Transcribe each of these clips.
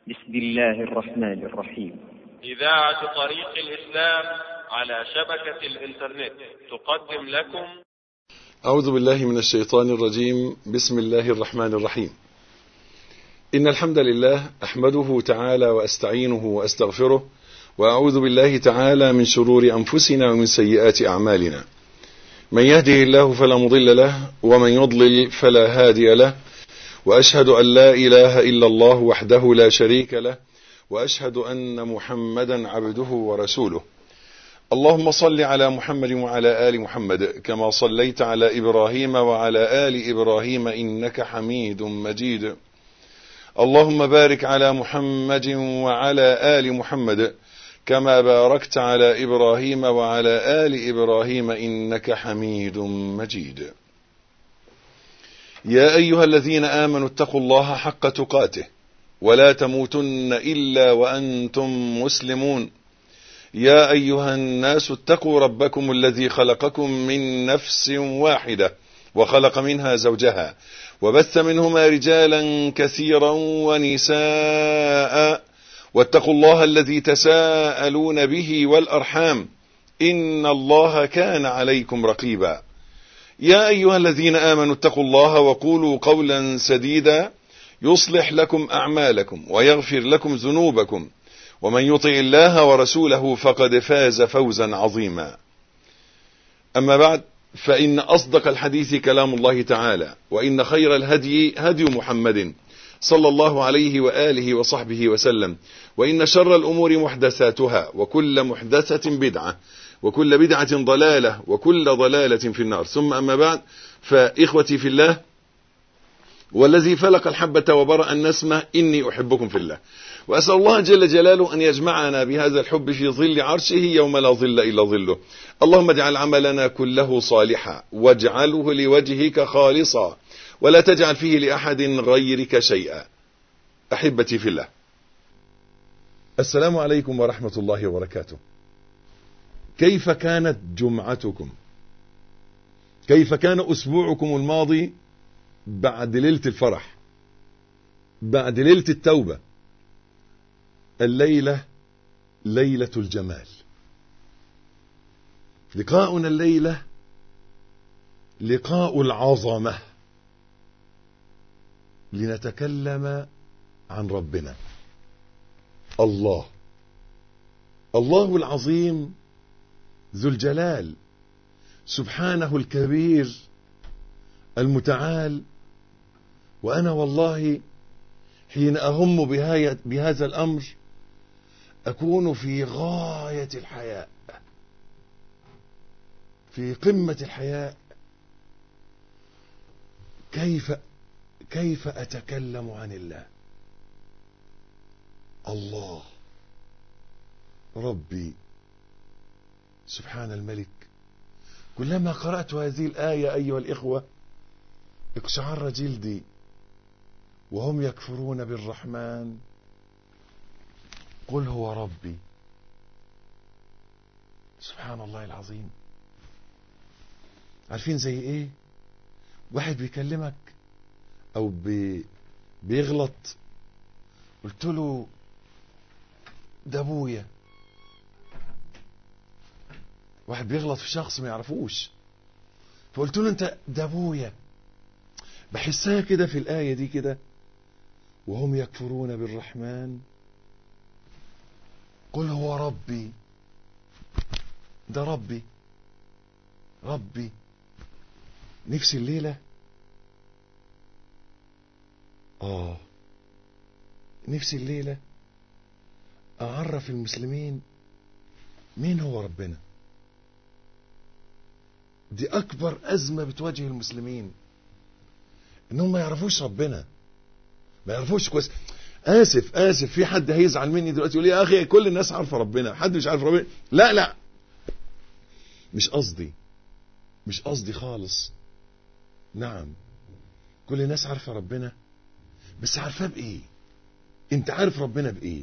بسم الله الرحمن الرحيم إذاعة طريق الإسلام على شبكة الإنترنت تقدم لكم أعوذ بالله من الشيطان الرجيم بسم الله الرحمن الرحيم إن الحمد لله أحمده تعالى وأستعينه وأستغفره وأعوذ بالله تعالى من شرور أنفسنا ومن سيئات أعمالنا من يهده الله فلا مضل له ومن يضلل فلا هادي له وأشهد أن لا إله إلا الله وحده لا شريك له وأشهد أن محمدا عبده ورسوله اللهم صل على محمد وعلى آل محمد كما صليت على إبراهيم وعلى آل إبراهيم إنك حميد مجيد اللهم بارك على محمد وعلى آل محمد كما باركت على إبراهيم وعلى آل إبراهيم إنك حميد مجيد يا أيها الذين آمنوا اتقوا الله حق تقاته ولا تموتن إلا وأنتم مسلمون يا أيها الناس اتقوا ربكم الذي خلقكم من نفس واحدة وخلق منها زوجها وبث منهما رجالا كثيرا ونساء واتقوا الله الذي تساءلون به والأرحام إن الله كان عليكم رقيبا يا أيها الذين آمنوا اتقوا الله وقولوا قولا سديدا يصلح لكم أعمالكم ويغفر لكم ذنوبكم ومن يطع الله ورسوله فقد فاز فوزا عظيما أما بعد فإن أصدق الحديث كلام الله تعالى وإن خير الهدي هدي محمد صلى الله عليه وآله وصحبه وسلم وإن شر الأمور محدثاتها وكل محدثة بدعة وكل بدعة ضلالة وكل ضلالة في النار ثم أما بعد فإخوتي في الله والذي فلق الحبة وبرأ النسمة إني أحبكم في الله وأسأل الله جل جلاله أن يجمعنا بهذا الحب في ظل عرشه يوم لا ظل إلا ظله اللهم اجعل عملنا كله صالحا واجعله لوجهك خالصا ولا تجعل فيه لأحد غيرك شيئا أحبتي في الله السلام عليكم ورحمة الله وبركاته كيف كانت جمعتكم كيف كان أسبوعكم الماضي بعد ليلة الفرح بعد ليلة التوبة الليلة ليلة الجمال لقاؤنا الليلة لقاء العظمة لنتكلم عن ربنا الله الله العظيم ذو الجلال سبحانه الكبير المتعال وأنا والله حين أهم بهذا الأمر أكون في غاية الحياء في قمة الحياء كيف كيف أتكلم عن الله الله ربي سبحان الملك كلما قرأت هذه الآية أيها الإخوة اقشعر جلدي وهم يكفرون بالرحمن قل هو ربي سبحان الله العظيم عارفين زي ايه واحد بيكلمك او بي بيغلط قلت له ده ابويا واحد بيغلط في شخص ما يعرفوش فقلت له انت ده ابويا بحسها كده في الآية دي كده وهم يكفرون بالرحمن قل هو ربي ده ربي ربي نفسي الليلة آه نفسي الليلة أعرف المسلمين مين هو ربنا دي أكبر أزمة بتواجه المسلمين إنهم ما يعرفوش ربنا ما يعرفوش كويس آسف آسف في حد هيزعل مني دلوقتي يقول لي يا أخي كل الناس عارفة ربنا حد مش عارف ربنا لا لا مش قصدي مش قصدي خالص نعم كل الناس عارفة ربنا بس عارفاه بإيه انت عارف ربنا بإيه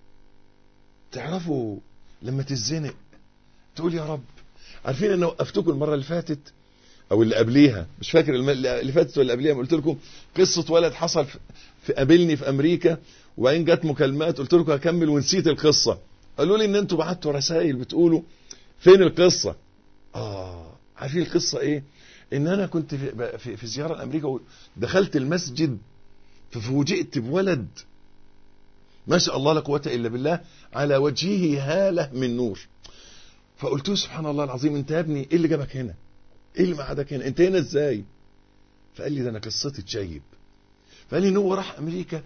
تعرفوا لما تزنق تقول يا رب عارفين انا وقفتكم المرة اللي فاتت او اللي قبليها مش فاكر الم- اللي فاتت ولا قبليها قلت لكم قصه ولد حصل في- في قابلني في امريكا وبعدين جت مكالمات قلت لكم هكمل ونسيت القصه قالوا لي ان انتوا بعتوا رسائل بتقولوا فين القصه اه عارفين القصه ايه ان انا كنت في, في, في زياره لامريكا ودخلت المسجد ففوجئت بولد ما شاء الله لا قوه الا بالله على وجهه هاله من نور فقلت له سبحان الله العظيم انت يا ابني ايه اللي جابك هنا ايه اللي مقعدك هنا انت هنا ازاي فقال لي ده انا قصتي تشيب فقال لي ان هو راح امريكا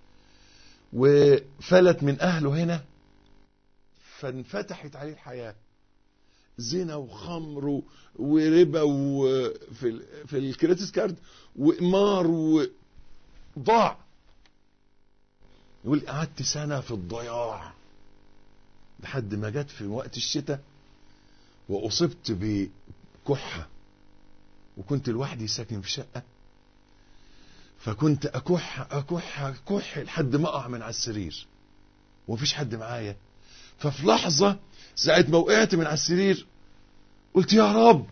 وفلت من اهله هنا فانفتحت عليه الحياه زنا وخمر و- وربا وفي ال- في الكريدت كارد وقمار وضاع يقول قعدت سنه في الضياع لحد ما جت في وقت الشتاء واصبت بكحه وكنت لوحدي ساكن في شقه فكنت اكح اكح اكح لحد ما اقع من على السرير ومفيش حد معايا ففي لحظه ساعه ما وقعت من على السرير قلت يا رب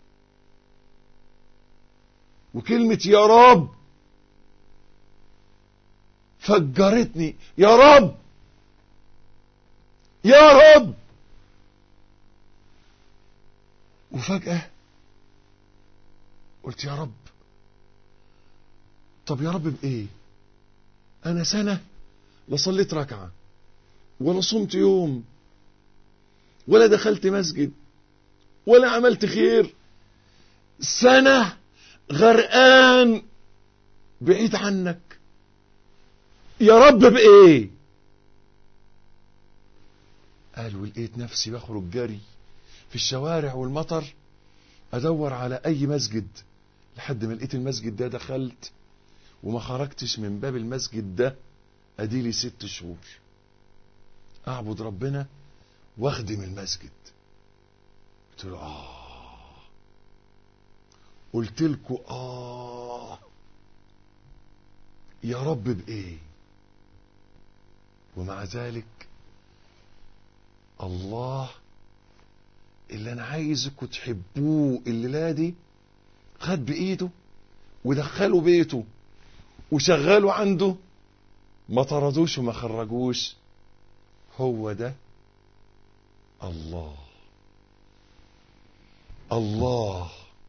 وكلمه يا رب فجرتني يا رب يا رب وفجأة قلت يا رب طب يا رب بإيه أنا سنة لا صليت ركعة ولا صمت يوم ولا دخلت مسجد ولا عملت خير سنة غرقان بعيد عنك يا رب بإيه قال ولقيت نفسي بخرج جري في الشوارع والمطر ادور على اي مسجد لحد ما لقيت المسجد ده دخلت وما خرجتش من باب المسجد ده اديلي ست شهور اعبد ربنا واخدم المسجد قلت له اه قلت لكم اه يا رب بايه ومع ذلك الله اللي انا عايزكم تحبوه الليله دي خد بايده ودخله بيته وشغله عنده ما طردوش وما خرجوش هو ده الله الله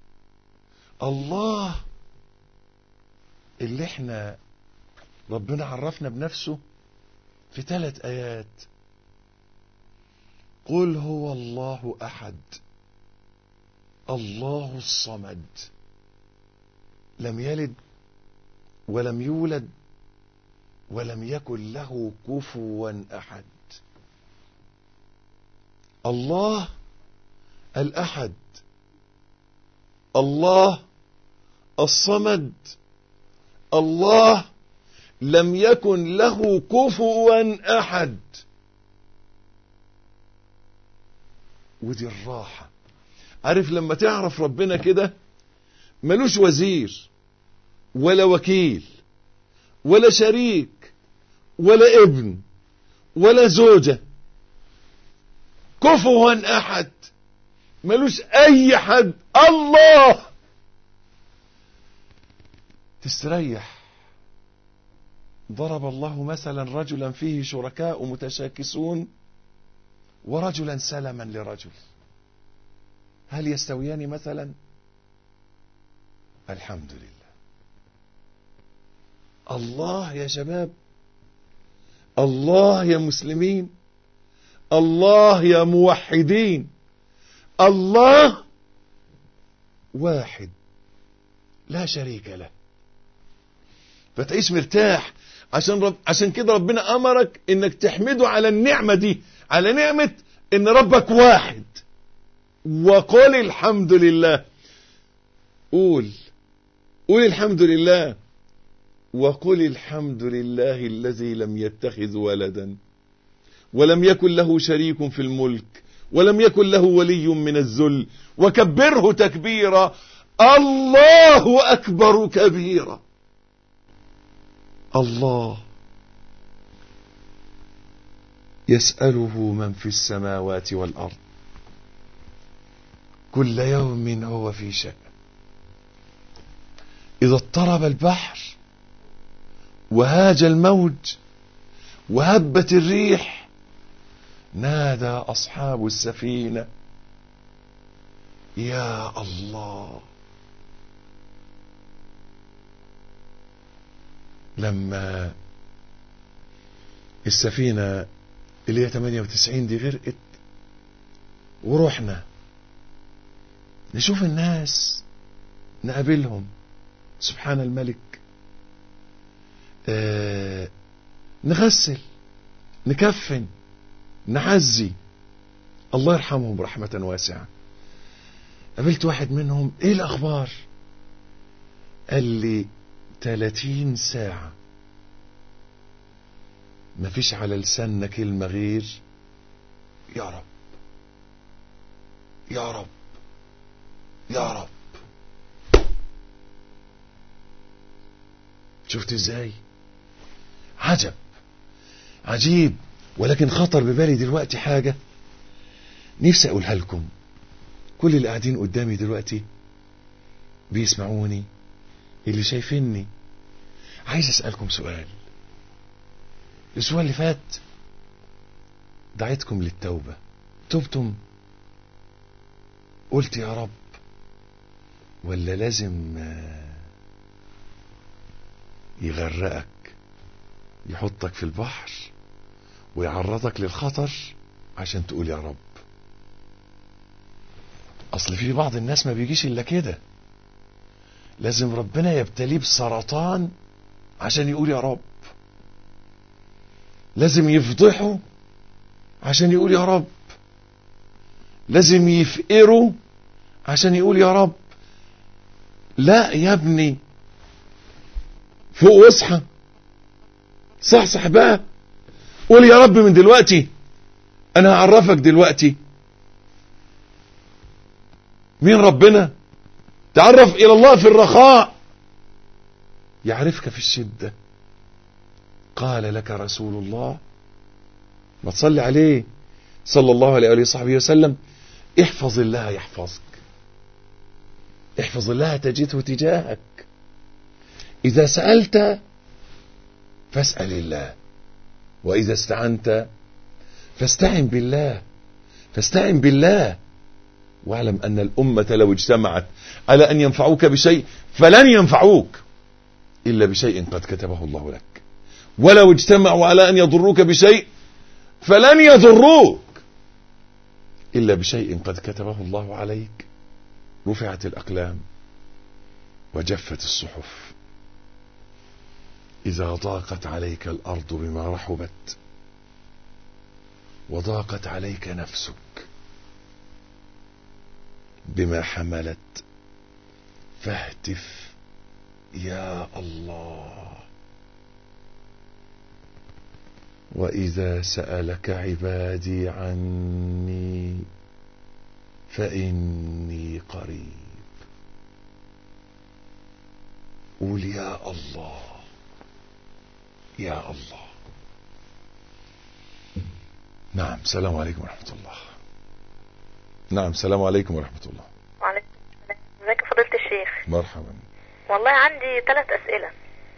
الله اللي احنا ربنا عرفنا بنفسه في ثلاث ايات قل هو الله احد الله الصمد لم يلد ولم يولد ولم يكن له كفوا احد الله الاحد الله الصمد الله لم يكن له كفوا احد ودي الراحة عارف لما تعرف ربنا كده ملوش وزير ولا وكيل ولا شريك ولا ابن ولا زوجة كفوا احد ملوش اي حد الله تستريح ضرب الله مثلا رجلا فيه شركاء متشاكسون ورجلا سلما لرجل هل يستويان مثلا الحمد لله الله يا شباب الله يا مسلمين الله يا موحدين الله واحد لا شريك له فتعيش مرتاح عشان رب عشان كده ربنا امرك انك تحمده على النعمه دي على نعمه ان ربك واحد وقل الحمد لله قول قول الحمد لله وقل الحمد لله الذي لم يتخذ ولدا ولم يكن له شريك في الملك ولم يكن له ولي من الذل وكبره تكبيرا الله اكبر كبيرا الله يسأله من في السماوات والأرض كل يوم هو في شأن إذا اضطرب البحر وهاج الموج وهبت الريح نادى أصحاب السفينة يا الله لما السفينة اللي هي 98 دي غرقت ورحنا نشوف الناس نقابلهم سبحان الملك آه نغسل نكفن نعزي الله يرحمهم رحمة واسعة قابلت واحد منهم ايه الاخبار قال لي 30 ساعة مفيش على لساننا كلمة غير يا رب يا رب يا رب شفت ازاي عجب عجيب ولكن خطر ببالي دلوقتي حاجة نفسي اقولها لكم كل اللي قاعدين قدامي دلوقتي بيسمعوني اللي شايفيني عايز اسألكم سؤال الاسبوع اللي فات دعيتكم للتوبة تبتم قلت يا رب ولا لازم يغرقك يحطك في البحر ويعرضك للخطر عشان تقول يا رب اصل في بعض الناس ما بيجيش الا كده لازم ربنا يبتليه بسرطان عشان يقول يا رب لازم يفضحه عشان يقول يا رب لازم يفقره عشان يقول يا رب لا يا ابني فوق واصحى صحصح بقى قول يا رب من دلوقتي انا هعرفك دلوقتي مين ربنا تعرف الى الله في الرخاء يعرفك في الشدة قال لك رسول الله ما تصلي عليه صلى الله عليه وآله وصحبه وسلم احفظ الله يحفظك احفظ الله تجده تجاهك إذا سألت فاسأل الله وإذا استعنت فاستعن بالله فاستعن بالله واعلم أن الأمة لو اجتمعت على أن ينفعوك بشيء فلن ينفعوك إلا بشيء قد كتبه الله لك ولو اجتمعوا على أن يضروك بشيء فلن يضروك إلا بشيء قد كتبه الله عليك رفعت الأقلام وجفت الصحف إذا ضاقت عليك الأرض بما رحبت وضاقت عليك نفسك بما حملت فاهتف يا الله وإذا سألك عبادي عني فإني قريب قول يا الله يا الله نعم السلام عليكم ورحمة الله نعم السلام عليكم ورحمة الله وعليكم السلام ازيك يا فضيلة الشيخ مرحبا والله عندي ثلاث أسئلة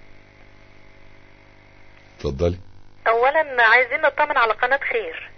اتفضلي أولا عايزين نطمن على قناة خير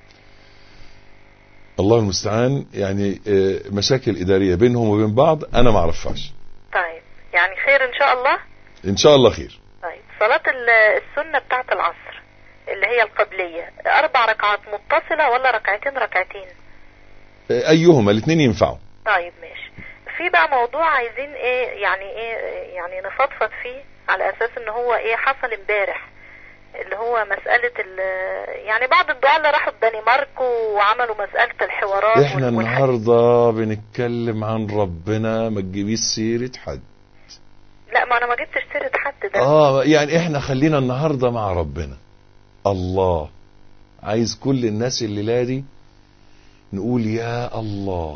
الله المستعان يعني آه، مشاكل إدارية بينهم وبين بعض أنا ما أعرفهاش طيب يعني خير إن شاء الله إن شاء الله خير طيب صلاة ال- السنة بتاعة العصر اللي هي القبلية أربع ركعات متصلة ولا ركعتين ركعتين آه، أيهما الاثنين ينفعوا طيب ماشي في بقى موضوع عايزين ايه يعني ايه يعني نفضفض فيه على اساس ان هو ايه حصل امبارح اللي هو مسألة ال- يعني بعض الدعاء اللي راحوا الدنمارك وعملوا مسألة الحوارات احنا وال- والحاجات النهاردة بنتكلم عن ربنا ما تجيبيش سيرة حد لا ما انا ما جبتش سيرة حد ده اه يعني احنا خلينا النهاردة مع ربنا الله عايز كل الناس الليلة دي نقول يا الله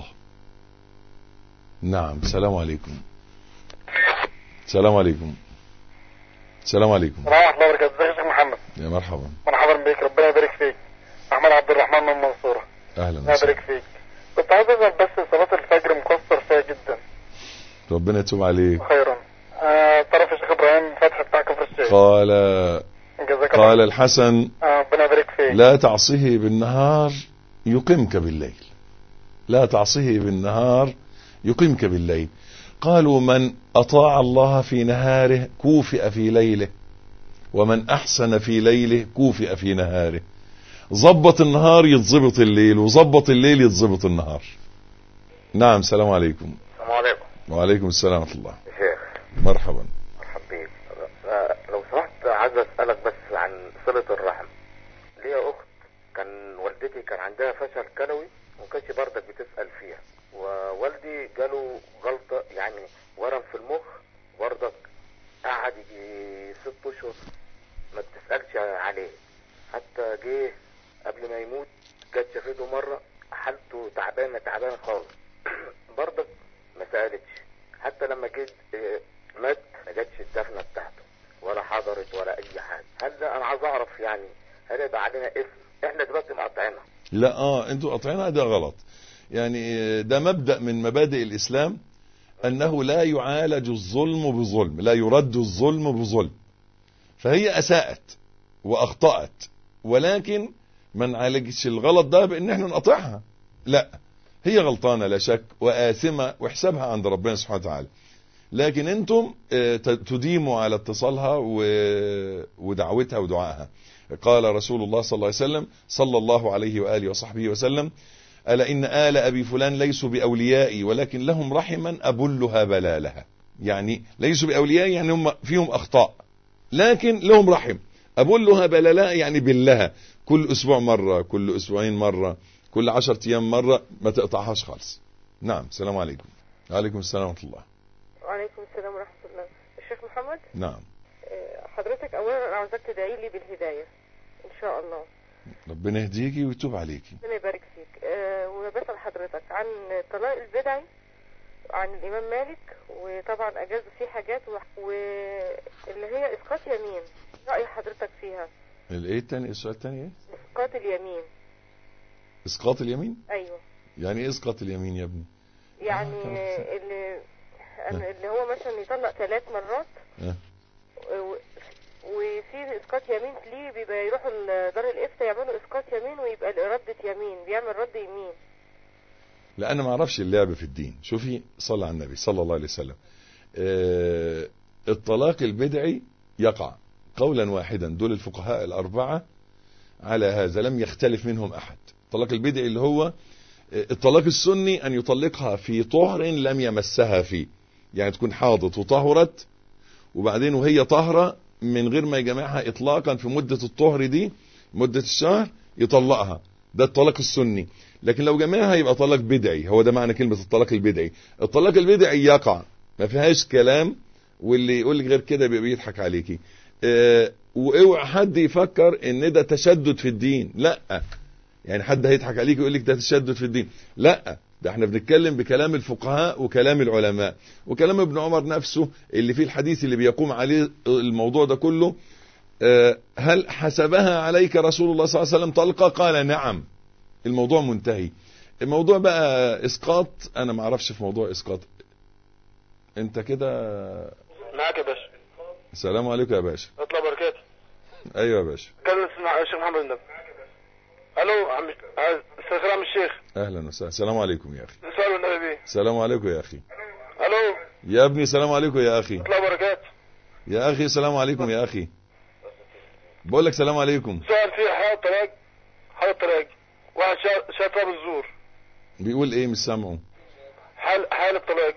نعم السلام عليكم السلام عليكم السلام عليكم السلام ورحمة الله وبركاته ازيك يا شيخ محمد يا مرحبا مرحبا بك ربنا يبارك فيك احمد عبد الرحمن من المنصورة اهلا ربنا يبارك وسهلا فيك كنت عايز اسال بس صلاة الفجر مقصر فيها جدا ربنا يتوب عليك خيرا آه شيخ قال جزاك قال الله الحسن آه، ربنا يبارك فيك لا تعصه بالنهار يقمك بالليل لا تعصه بالنهار يقمك بالليل قالوا من أطاع الله في نهاره كوفئ في ليله ومن أحسن في ليله كوفئ في نهاره ظبط النهار يتظبط الليل وظبط الليل يتظبط النهار نعم السلام عليكم السلام عليكم وعليكم السلام ورحمة الله يا شيخ مرحبا مرحبا بيك آه، لو سمحت عايز اسالك بس عن صله الرحم ليا اخت كان والدتي كان عندها فشل كلوي وما كانش برضك بتسال فيها ووالدي جاله غلطه يعني ورم في المخ برضك قعد يجي ست اشهر ما بتسالش عليه حتى جه قبل ما يموت جت شافته مره حالته تعبانه تعبانه خالص برضك ما سالتش حتى لما جيت آه، مات ما جاتش الدفنه بتاعته ولا حضرت ولا اي حاجه هل ده انا عايز اعرف يعني هل يبقى علينا اسم احنا دلوقتي مقطعينها لا اه انتوا قاطعينها ده غلط يعني ده مبدأ من مبادئ الإسلام أنه لا يعالج الظلم بظلم لا يرد الظلم بظلم فهي أساءت وأخطأت ولكن ما نعالجش الغلط ده بأن احنا نقطعها لا هي غلطانة لا شك وآثمة وحسابها عند ربنا سبحانه وتعالى لكن انتم آه، ت- تديموا على اتصالها و- ودعوتها ودعائها قال رسول الله صلى الله عليه وسلم صلى الله عليه وآله وصحبه وسلم ألا إن آل أبي فلان ليسوا بأوليائي ولكن لهم رحما أبلها بلالها يعني ليسوا بأوليائي يعني هم فيهم أخطاء لكن لهم رحم أبلها بلالها يعني بلها كل أسبوع مرة كل أسبوعين مرة كل عشرة أيام مرة ما تقطعهاش خالص نعم السلام عليكم وعليكم السلام ورحمة الله وعليكم السلام ورحمة الله الشيخ محمد نعم آه، حضرتك أولا أنا عاوزاك تدعي لي بالهداية إن شاء الله ربنا يهديكي ويتوب عليكي ربنا يبارك فيك أه وبسأل حضرتك عن الطلاق البدعي عن الإمام مالك وطبعا أجازوا فيه حاجات و- واللي هي إسقاط يمين رأي حضرتك فيها الايه التاني السؤال التاني ايه إسقاط اليمين اسقاط اليمين أيوه يعني ايه اسقاط اليمين يا ابني يعني آه، اللي اللي هو مثلا يطلق ثلاث مرات آه. و- وفي اسقاط يمين ليه بيبقى يروحوا ل- دار الافتاء يعملوا اسقاط يمين ويبقى ردة يمين بيعمل رد يمين لا انا ما اعرفش اللعب في الدين شوفي صلى على النبي صلى الله عليه وسلم آه الطلاق البدعي يقع قولا واحدا دول الفقهاء الاربعه على هذا لم يختلف منهم احد الطلاق البدعي اللي هو آه، الطلاق السني ان يطلقها في طهر لم يمسها فيه يعني تكون حاضت وطهرت وبعدين وهي طاهره من غير ما يجمعها اطلاقا في مده الطهر دي مده الشهر يطلقها ده الطلاق السني لكن لو جمعها يبقى طلاق بدعي هو ده معنى كلمة الطلاق البدعي الطلاق البدعي يقع ما فيهاش كلام واللي يقول لك غير كده بيبقى بيضحك عليكي اه واوعى حد يفكر ان ده تشدد في الدين لا يعني حد هيضحك عليك ويقول لك ده تشدد في الدين لا ده احنا بنتكلم بكلام الفقهاء وكلام العلماء وكلام ابن عمر نفسه اللي فيه الحديث اللي بيقوم عليه الموضوع ده كله اه هل حسبها عليك رسول الله صلى الله عليه وسلم طلقة قال نعم الموضوع منتهي الموضوع بقى اسقاط انا ما اعرفش في موضوع اسقاط انت كده معاك يا باشا السلام عليكم يا باشا اطلع بركاته ايوه يا باشا كلم الشيخ محمد النبي الو عم استاذ عم الشيخ اهلا وسهلا السلام عليكم يا اخي سؤال النبي بيه السلام عليكم يا اخي الو يا ابني السلام عليكم يا اخي اطلع بركاته يا اخي السلام عليكم يا اخي بقول لك سلام عليكم سؤال فيه حالة طلاق حالة طلاق واحد شا- شاف باب الزور بيقول ايه مش سامعه حال حالة طلاق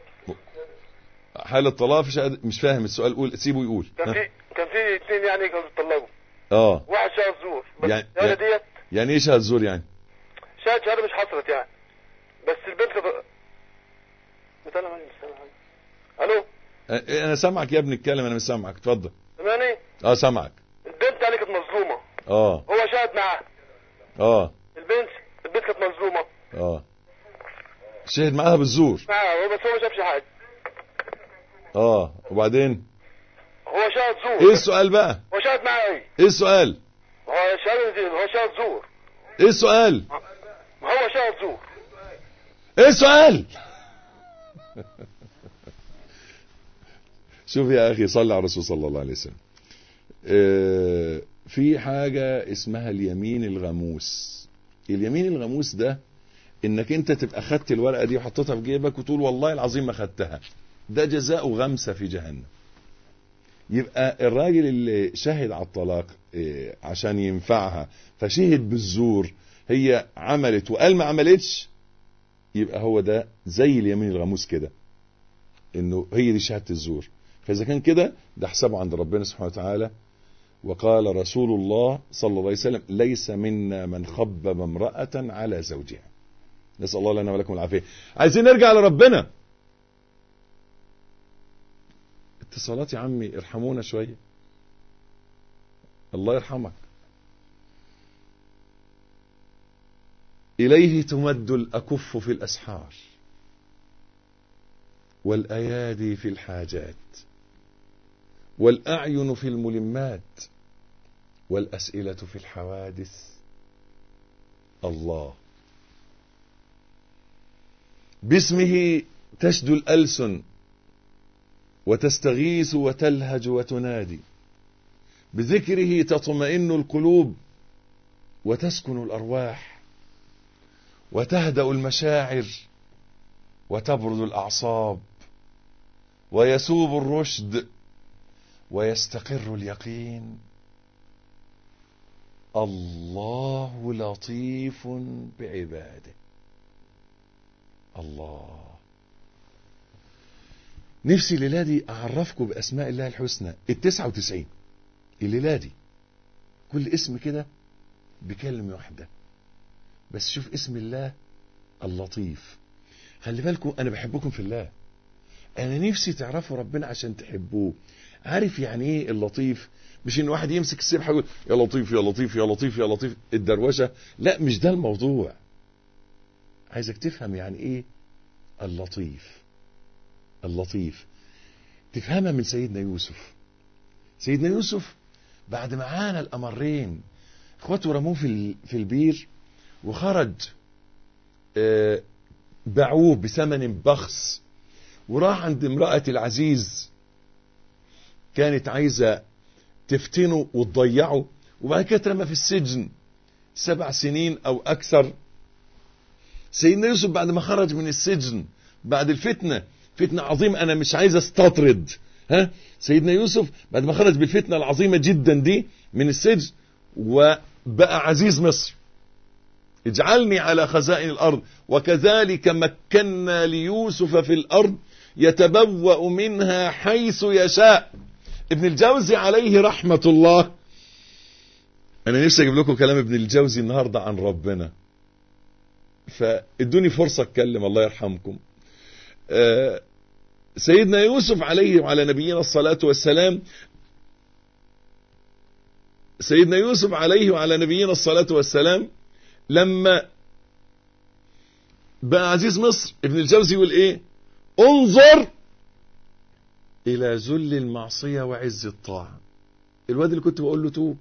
حال الطلاق مش قادر- مش فاهم السؤال قول سيبه يقول كان ها؟ في كان في اثنين يعني كانوا بيطلقوا اه واحد شاف زور بس يعني- الشهادة يعني- ديت يعني ايه شهاده زور يعني شهادة شهادة مش حصلت يعني بس البنت كانت بتكلم عني بتكلم عني. الو آه، انا سامعك يا ابني اتكلم انا مش سامعك اتفضل سامعني اه سامعك البنت يعني كانت مظلومة اه هو شاهد معاها اه البنت البنت كانت مظلومة اه شهد معاها بالزور معاها هو بس هو ما شافش حاجة اه وبعدين هو شاهد زور ايه السؤال بقى هو شاهد معاها ايه ايه السؤال هو شاهد هو شاهد زور ايه السؤال ما هو شاهد زور ايه السؤال شوف يا اخي صلى على الرسول صلى الله عليه وسلم آه، في حاجة اسمها اليمين الغموس اليمين الغموس ده انك انت تبقى خدت الورقة دي وحطيتها في جيبك وتقول والله العظيم ما خدتها ده جزاء غمسة في جهنم يبقى الراجل اللي شهد على الطلاق إيه، عشان ينفعها فشهد بالزور هي عملت وقال ما عملتش يبقى هو ده زي اليمين الغموس كده انه هي دي شهاده الزور فاذا كان كده ده حسابه عند ربنا سبحانه وتعالى وقال رسول الله صلى الله عليه وسلم ليس منا من خبب امرأة على زوجها نسأل الله لنا ولكم العافية عايزين نرجع لربنا اتصالات يا عمي ارحمونا شوية الله يرحمك إليه تمد الأكف في الأسحار والأيادي في الحاجات والأعين في الملمات والأسئلة في الحوادث الله باسمه تشدو الألسن وتستغيث وتلهج وتنادي بذكره تطمئن القلوب وتسكن الأرواح وتهدأ المشاعر وتبرد الأعصاب ويسوب الرشد ويستقر اليقين الله لطيف بعباده الله نفسي الليلة دي أعرفكم بأسماء الله الحسنى التسعة وتسعين الليلة دي كل اسم كده بكلمة واحدة بس شوف اسم الله اللطيف خلي بالكم أنا بحبكم في الله أنا نفسي تعرفوا ربنا عشان تحبوه عارف يعني إيه اللطيف مش إن واحد يمسك السبحة يقول يا لطيف يا لطيف يا لطيف يا لطيف الدروشة لا مش ده الموضوع عايزك تفهم يعني إيه اللطيف اللطيف تفهمها من سيدنا يوسف سيدنا يوسف بعد ما عانى الأمرين اخواته رموه في في البير وخرج آه، باعوه بثمن بخس وراح عند امرأة العزيز كانت عايزة تفتنه وتضيعه وبعد كده اترمى في السجن سبع سنين او اكثر سيدنا يوسف بعد ما خرج من السجن بعد الفتنة فتنة عظيمة انا مش عايز استطرد ها سيدنا يوسف بعد ما خرج بالفتنة العظيمة جدا دي من السجن وبقى عزيز مصر اجعلني على خزائن الارض وكذلك مكنا ليوسف في الارض يتبوأ منها حيث يشاء ابن الجوزي عليه رحمة الله انا نفسي اجيب لكم كلام ابن الجوزي النهاردة عن ربنا فادوني فرصة اتكلم الله يرحمكم آه، سيدنا يوسف عليه وعلى نبينا الصلاة والسلام سيدنا يوسف عليه وعلى نبينا الصلاة والسلام لما بقى عزيز مصر ابن الجوزي يقول ايه انظر الى ذل المعصية وعز الطاعة الواد اللي كنت بقول له توب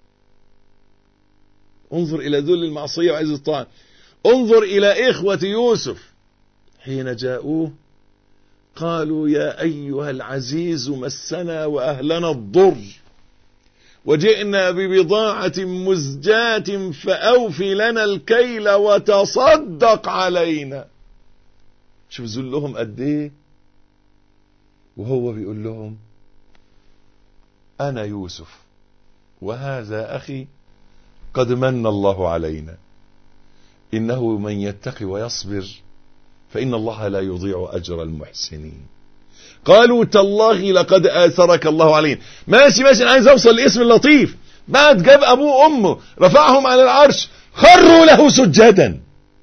انظر الى ذل المعصية وعز الطاعة انظر الى اخوة يوسف حين جاءوه قالوا يا ايها العزيز مسنا واهلنا الضر وجئنا ببضاعة مزجاة فأوف لنا الكيل وتصدق علينا شوف ذلهم قد ايه وهو بيقول لهم أنا يوسف وهذا أخي قد من الله علينا إنه من يتقي ويصبر فإن الله لا يضيع أجر المحسنين قالوا تالله لقد آثرك الله علينا ماشي ماشي أنا عايز أوصل لاسم اللطيف بعد جاب أبوه وأمه رفعهم على العرش خروا له سجدا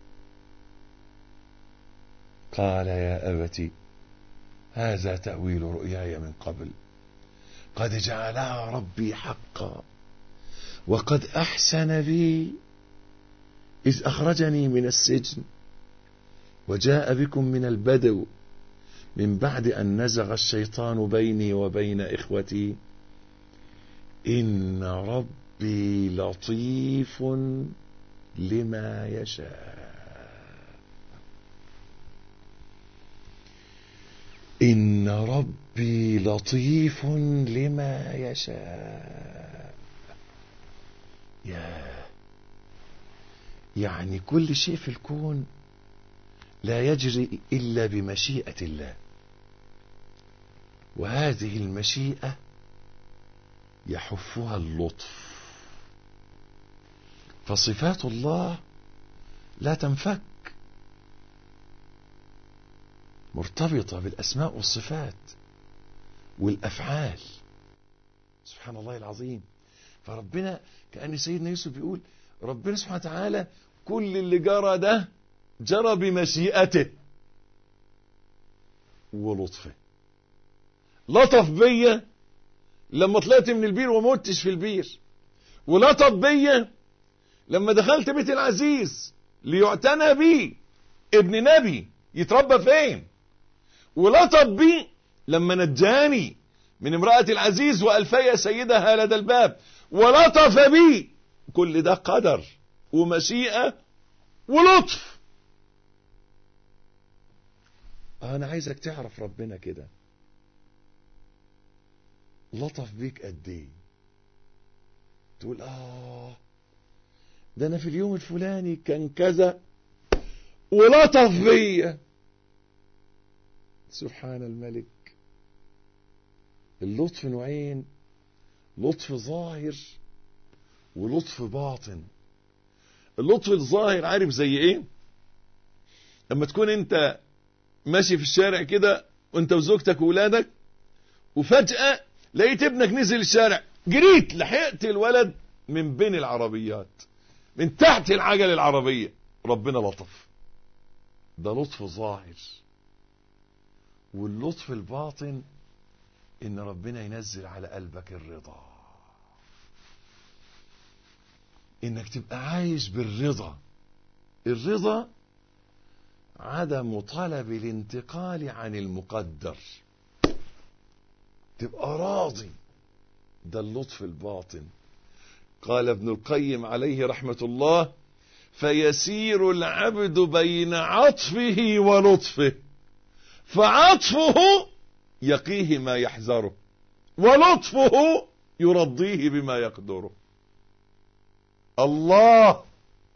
قال يا أبتي هذا تأويل رؤياي من قبل قد جعلها ربي حقا وقد أحسن بي إذ أخرجني من السجن وجاء بكم من البدو من بعد أن نزغ الشيطان بيني وبين إخوتي إن ربي لطيف لما يشاء إن إن ربي لطيف لما يشاء يا يعني كل شيء في الكون لا يجري إلا بمشيئة الله وهذه المشيئة يحفها اللطف فصفات الله لا تنفك مرتبطة بالأسماء والصفات والأفعال سبحان الله العظيم فربنا كأن سيدنا يوسف بيقول ربنا سبحانه وتعالى كل اللي جرى ده جرى بمشيئته ولطفه لطف بيا لما طلعت من البير ومتش في البير ولطف بيا لما دخلت بيت العزيز ليعتنى بي ابن نبي يتربى فين ولطف بي لما نجاني من امرأة العزيز وألفي سيدها لدى الباب ولطف بي كل ده قدر ومشيئة ولطف أنا عايزك تعرف ربنا كده لطف بيك قد ايه تقول اه ده انا في اليوم الفلاني كان كذا ولطف بيا سبحان الملك اللطف نوعين لطف ظاهر ولطف باطن اللطف الظاهر عارف زي ايه لما تكون انت ماشي في الشارع كده وانت وزوجتك وولادك وفجأة لقيت ابنك نزل الشارع جريت لحقت الولد من بين العربيات من تحت العجل العربية ربنا لطف ده لطف ظاهر واللطف الباطن ان ربنا ينزل على قلبك الرضا انك تبقى عايش بالرضا الرضا عدم طلب الانتقال عن المقدر تبقى راضي ده اللطف الباطن قال ابن القيم عليه رحمة الله فيسير العبد بين عطفه ولطفه فعطفه يقيه ما يحذره ولطفه يرضيه بما يقدره الله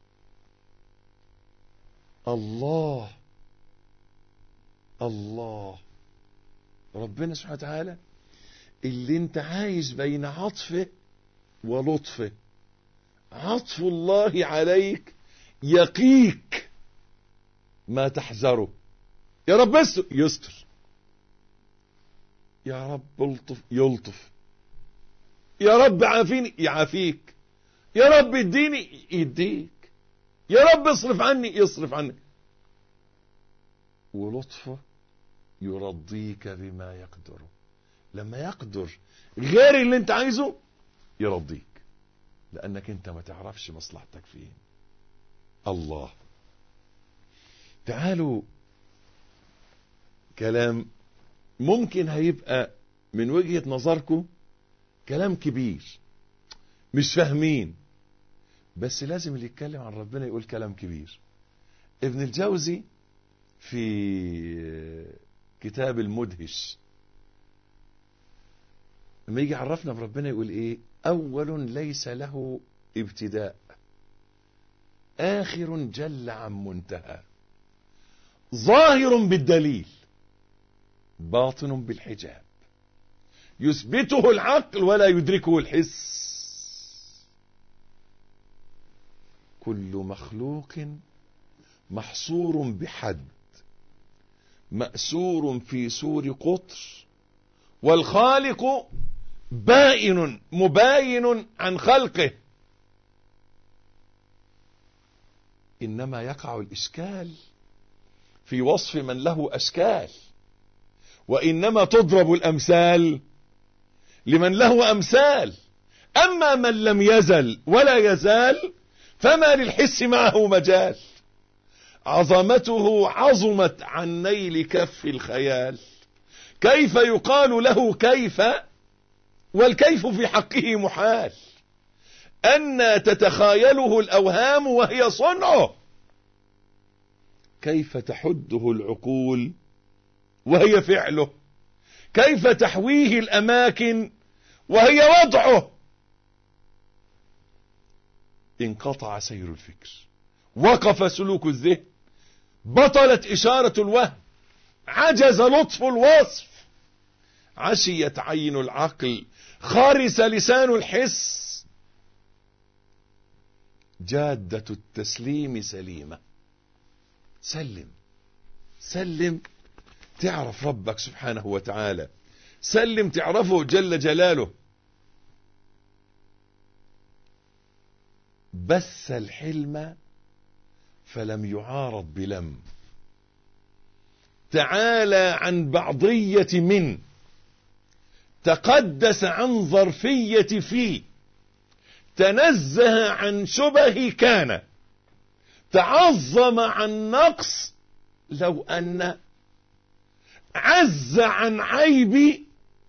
الله الله ربنا سبحانه وتعالى اللي انت عايش بين عطفه ولطفه عطف الله عليك يقيك ما تحذره يا رب استر يستر يا رب الطف يلطف يا رب عافيني يعافيك يا رب اديني يديك يا رب اصرف عني يصرف عنك ولطفه يرضيك بما يقدره لما يقدر غير اللي انت عايزه يرضيك لانك انت ما تعرفش مصلحتك فين الله تعالوا كلام ممكن هيبقى من وجهة نظركم كلام كبير مش فاهمين بس لازم اللي يتكلم عن ربنا يقول كلام كبير ابن الجوزي في كتاب المدهش لما يجي يعرفنا بربنا يقول ايه اول ليس له ابتداء اخر جل عن منتهى ظاهر بالدليل باطن بالحجاب يثبته العقل ولا يدركه الحس كل مخلوق محصور بحد مأسور في سور قطر والخالق بائن مباين عن خلقه إنما يقع الإشكال في وصف من له أشكال وإنما تضرب الأمثال لمن له أمثال أما من لم يزل ولا يزال فما للحس معه مجال عظمته عظمت عن نيل كف الخيال كيف يقال له كيف والكيف في حقه محال أن تتخايله الأوهام وهي صنعه كيف تحده العقول وهي فعله كيف تحويه الأماكن وهي وضعه انقطع سير الفكر وقف سلوك الذهن بطلت إشارة الوهم عجز لطف الوصف عشيت عين العقل خرس لسان الحس جادة التسليم سليمة سلم سلم تعرف ربك سبحانه وتعالى سلم تعرفه جل جلاله بث الحلم فلم يعارض بلم تعالى عن بعضية من تقدس عن ظرفية في تنزه عن شبه كان تعظم عن نقص لو أن عز عن عيب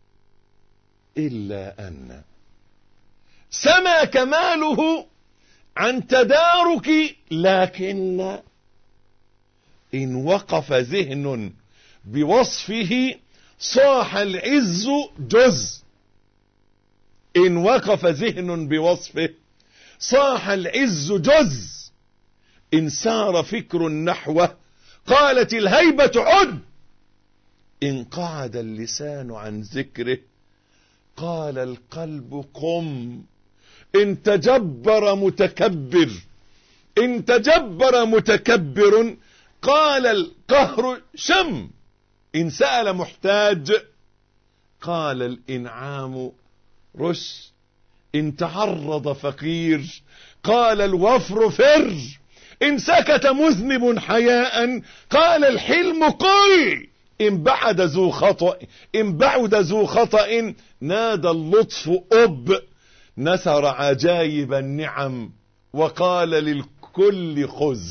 إلا أن سما كماله عن تدارك لكن إن وقف ذهن بوصفه صاح العز جز إن وقف ذهن بوصفه صاح العز جز إن سار فكر نحوه قالت الهيبة عد إن قعد اللسان عن ذكره قال القلب قم إن تجبر متكبر إن تجبر متكبر قال القهر شم إن سأل محتاج قال الإنعام رش إن تعرض فقير قال الوفر فر إن سكت مذنب حياء قال الحلم قل إن بعد ذو خطأ إن بعد ذو خطأ نادى اللطف أب نثر عجايب النعم وقال للكل خذ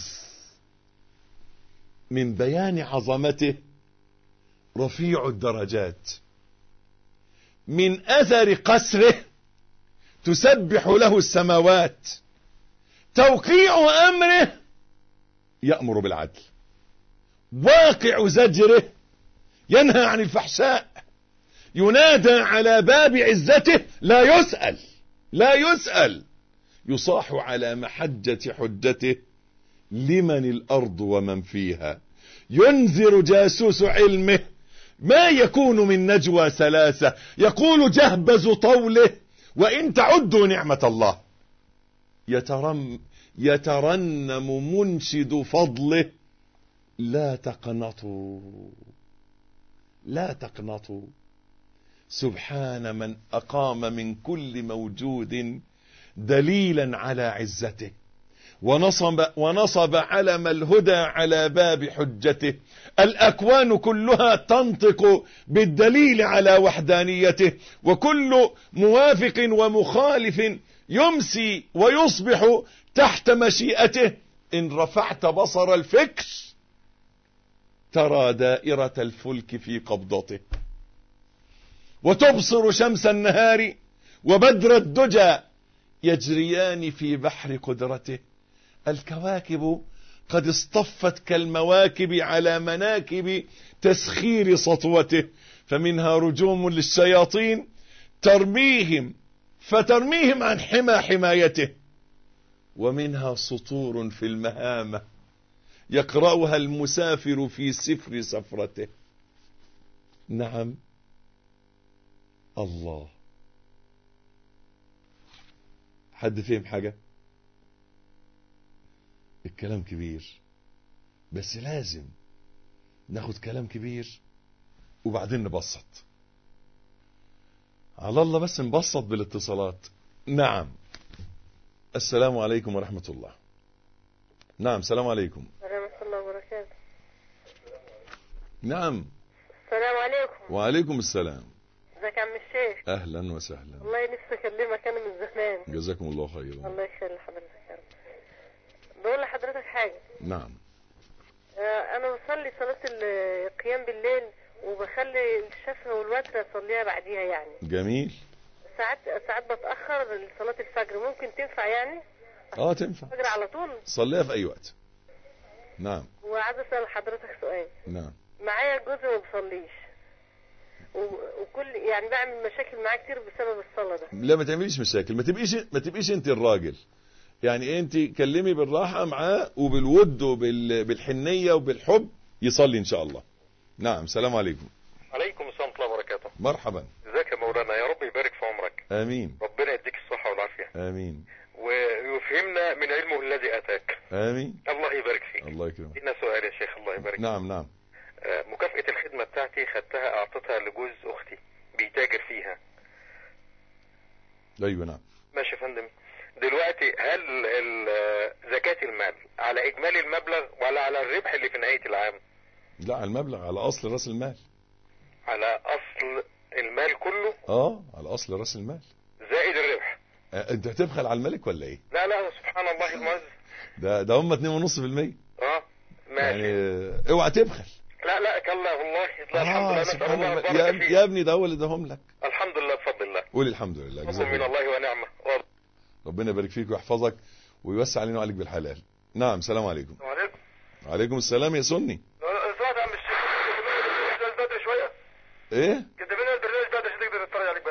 من بيان عظمته رفيع الدرجات من أثر قسره تسبح له السماوات توقيع أمره يأمر بالعدل واقع زجره ينهى عن الفحشاء ينادى على باب عزته لا يسأل لا يسأل يصاح على محجة حجته لمن الأرض ومن فيها ينذر جاسوس علمه ما يكون من نجوى ثلاثة يقول جهبز طوله وإن تعدوا نعمة الله يترم يترنم منشد فضله لا تقنطوا لا تقنطوا سبحان من أقام من كل موجود دليلا على عزته ونصب, ونصب علم الهدى على باب حجته الأكوان كلها تنطق بالدليل على وحدانيته وكل موافق ومخالف يمسي ويصبح تحت مشيئته إن رفعت بصر الفكر ترى دائرة الفلك في قبضته وتبصر شمس النهار وبدر الدجى يجريان في بحر قدرته الكواكب قد اصطفت كالمواكب على مناكب تسخير سطوته فمنها رجوم للشياطين ترميهم فترميهم عن حمى حمايته ومنها سطور في المهامة يقرأها المسافر في سفر سفرته نعم الله حد فهم حاجة الكلام كبير بس لازم ناخد كلام كبير وبعدين نبسط على الله بس نبسط بالاتصالات نعم السلام عليكم ورحمة الله نعم السلام عليكم ورحمة الله وبركاته نعم السلام عليكم وعليكم السلام ازيك يا عم الشيخ اهلا وسهلا والله نفسي اكلمك انا من زمان جزاكم الله خيرا الله يخلي حضرتك يا رب بقول لحضرتك حاجة نعم آه، انا بصلي صلاة القيام بالليل وبخلي الشفع والوتر اصليها بعديها يعني جميل ساعات ساعات بتأخر لصلاة الفجر ممكن تنفع يعني اه تنفع الفجر على طول صليها في اي وقت نعم وعايز اسأل حضرتك سؤال نعم معايا جوزي ما بيصليش و- وكل يعني بعمل مشاكل معاه كتير بسبب الصلاة ده لا ما تعمليش مشاكل ما تبقيش ما تبقيش انت الراجل يعني انت كلمي بالراحه معاه وبالود وبالحنيه وبالحب يصلي ان شاء الله نعم سلام عليكم عليكم السلام ورحمة الله وبركاته مرحبا ازيك يا مولانا يا رب يبارك في عمرك امين ربنا يديك الصحة والعافية امين ويفهمنا من علمه الذي اتاك امين الله يبارك فيك الله يكرمك لنا سؤال يا شيخ الله يبارك نعم نعم آه، مكافأة الخدمة بتاعتي خدتها اعطيتها لجوز اختي بيتاجر فيها ايوه نعم ماشي يا فندم دلوقتي هل ال- آه، زكاة المال على اجمالي المبلغ ولا على الربح اللي في نهاية العام لا على المبلغ على اصل راس المال على اصل المال كله اه على اصل راس المال زائد الربح آه، انت هتبخل على الملك ولا ايه لا لا سبحان الله المعز ده ده هم 2.5% اه ماشي يعني آه، اوعى تبخل لا لا كلا والله لا الحمد اه لله نسأل سبحان الله الله البركة يا, فيه. يا ابني ده هو اللي اداهم لك الحمد لله بفضل الله قول الحمد لله فضل جزاك من الله الله ونعمة ربنا يبارك فيك ويحفظك ويوسع علينا وعليك بالحلال نعم سلام عليكم وعليكم عليكم السلام يا سني سمعت عم الشيخ كده بدري شوية ايه كده بينا البرنامج بدري عشان تقدر تتفرج عليك بس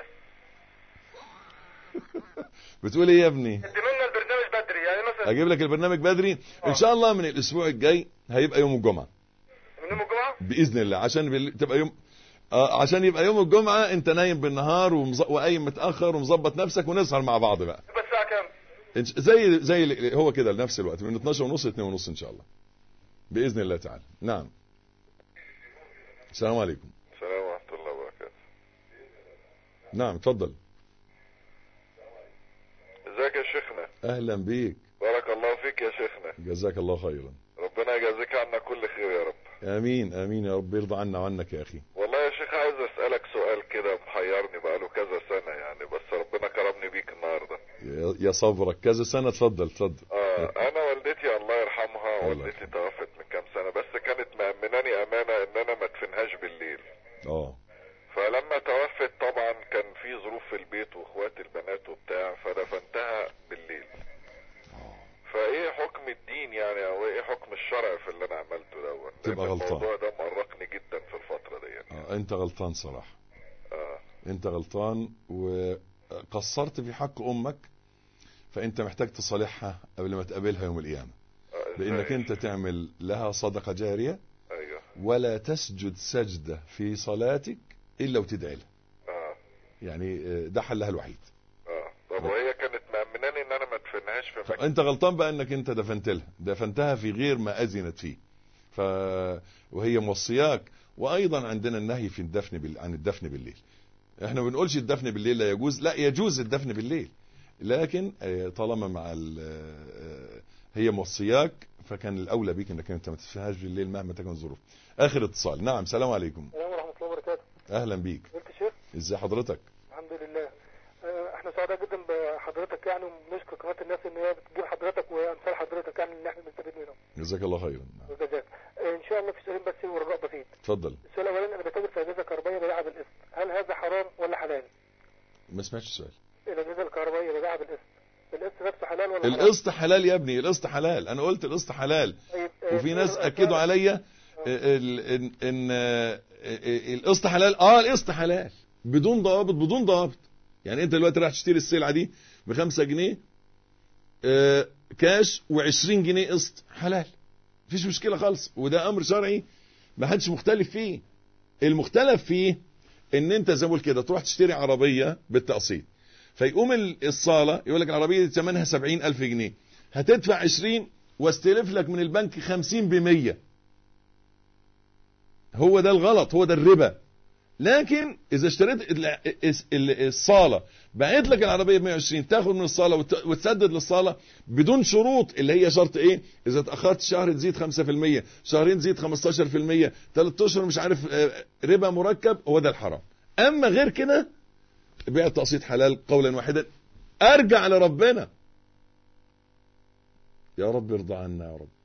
بتقول ايه يا ابني قدم لنا البرنامج بدري يعني مثلا اجيب لك البرنامج بدري ان شاء الله من الاسبوع الجاي هيبقى يوم الجمعه من يوم الجمعة باذن الله عشان بال... تبقى يوم آه عشان يبقى يوم الجمعه انت نايم بالنهار ومز... وقايم متاخر ومظبط نفسك ونسهر مع بعض بقى بس الساعة كام؟ إن- زي زي ال- هو كده لنفس الوقت من 12 ونص ل 2 ونص ان شاء الله باذن الله تعالى نعم السلام عليكم السلام ورحمة الله وبركاته نعم اتفضل ازيك يا شيخنا اهلا بيك بارك الله فيك يا شيخنا جزاك الله خيرا ربنا يجازيك عنا كل خير يا رب امين امين يا رب يرضى عنا وعنك يا اخي والله يا شيخ عايز اسألك سؤال كده محيرني بقاله كذا سنة يعني بس ربنا كرمني بيك النهاردة يا- يا صبرك كذا سنه اتفضل اتفضل اه انا والدتي الله يرحمها الله والدتي توفت من كام سنة بس كانت مأمناني امانة ان انا ما ادفنهاش بالليل اه فلما توفت طبعا كان في ظروف في البيت واخواتي البنات وبتاع فدفنتها بالليل فايه حكم الدين يعني او ايه حكم الشرع في اللي انا عملته دوت تبقى لأن غلطان. الموضوع ده مقرقني جدا في الفترة ديت آه، انت غلطان صراحه اه انت غلطان وقصرت في حق امك فانت محتاج تصالحها قبل ما تقابلها يوم القيامه آه، إزاي؟ بانك انت تعمل لها صدقه جاريه ايوه ولا تسجد سجده في صلاتك الا وتدعي لها اه يعني آه، ده حلها الوحيد اه طب وهي كانت مأمناني ان انا ما ادفنهاش في مكان فانت غلطان بقى انك انت دفنت لها دفنتها في غير ما اذنت فيه ف وهي موصياك وايضا عندنا النهي في الدفن بال... عن الدفن بالليل احنا ما بنقولش الدفن بالليل لا يجوز لا يجوز الدفن بالليل لكن آه، طالما مع ال... آه، هي موصياك فكان الاولى بيك انك انت ما تدفنهاش بالليل مهما تكن الظروف اخر اتصال نعم سلام عليكم السلام ورحمة الله وبركاته اهلا بيك قلت الشيخ ازي حضرتك الحمد لله آه، احنا سعداء جدا بحضرتك يعني وبنشكر قناة الناس ان هي بتجيب حضرتك وامثال حضرتك يعني ان احنا بنستفيد منهم جزاك الله خيرا نعم. وجزاك آه، ان شاء الله في سؤالين بس ورجاء بسيط اتفضل السؤال الاولاني انا بتاجر في اجهزه كهربائيه ببيعها بالقسط هل هذا حرام ولا حلال؟ ما سمعتش السؤال الاجهزه الكهربائيه ببيعها بالقسط القسط نفسه حلال ولا حرام؟ القسط حلال يا ابني القسط حلال انا قلت القسط حلال طيب، آه، وفي ناس السؤال- اكدوا عليا ال- ان ان آه، القسط حلال اه القسط حلال بدون ضوابط بدون ضوابط يعني انت دلوقتي رايح تشتري السلعه دي ب 5 جنيه آه، كاش و20 جنيه قسط حلال مفيش مشكله خالص وده امر شرعي ما حدش مختلف فيه المختلف فيه ان انت زي ما بقول كده تروح تشتري عربيه بالتقسيط فيقوم ال- الصاله يقول لك العربيه دي ثمنها 70000 جنيه هتدفع 20 واستلف لك من البنك 50 ب 100 هو ده الغلط هو ده الربا لكن اذا اشتريت ال- الس- ال- الصاله بعت لك العربيه ب 120 تاخد من الصاله وت- وتسدد للصاله بدون شروط اللي هي شرط ايه اذا اتاخرت شهر تزيد 5% شهرين تزيد 15% ثلاث اشهر مش عارف آه، ربا مركب هو ده الحرام اما غير كده بيع التقسيط حلال قولا واحدا ارجع لربنا يا رب ارضى عنا يا رب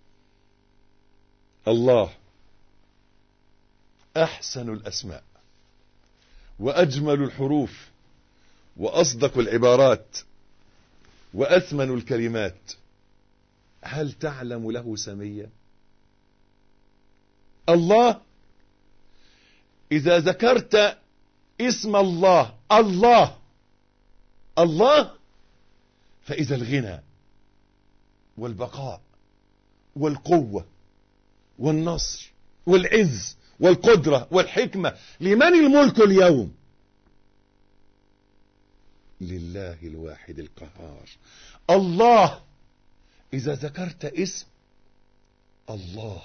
الله احسن الاسماء واجمل الحروف واصدق العبارات واثمن الكلمات هل تعلم له سميا الله إذا ذكرت اسم الله الله الله فإذا الغنى والبقاء والقوة والنصر والعز والقدرة والحكمة لمن الملك اليوم لله الواحد القهار الله إذا ذكرت اسم الله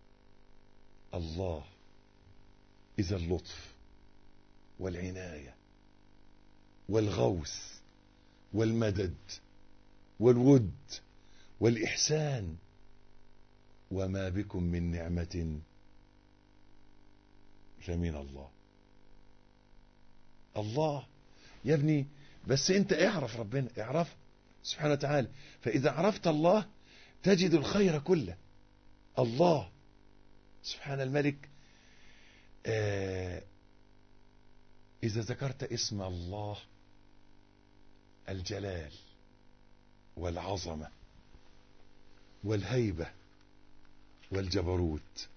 الله إذا اللطف والعناية والغوث والمدد والود والإحسان وما بكم من نعمة فمن الله الله يا ابني بس انت اعرف ربنا اعرف سبحانه وتعالى فإذا عرفت الله تجد الخير كله الله سبحان الملك آه إذا ذكرت اسم الله الجلال والعظمة والهيبة والجبروت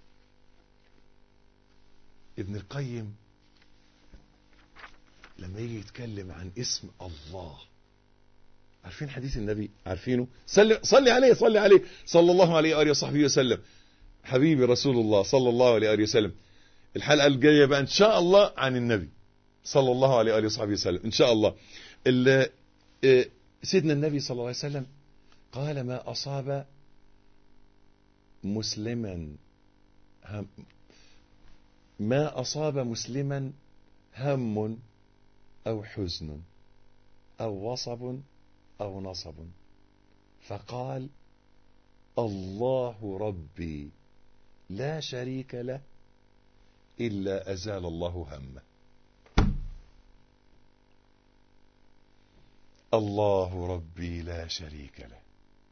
ابن القيم لما يجي يتكلم عن اسم الله عارفين حديث النبي عارفينه صلي, صلي عليه صلي عليه صلى الله عليه وآله وصحبه وسلم حبيبي رسول الله صلى الله عليه وآله وسلم الحلقة الجاية بقى إن شاء الله عن النبي صلى الله عليه وآله وصحبه وسلم إن شاء الله سيدنا النبي صلى الله عليه وسلم قال ما أصاب مسلما هم ما أصاب مسلما هم أو حزن أو وصب أو نصب فقال الله ربي لا شريك له إلا أزال الله همه الله ربي لا شريك له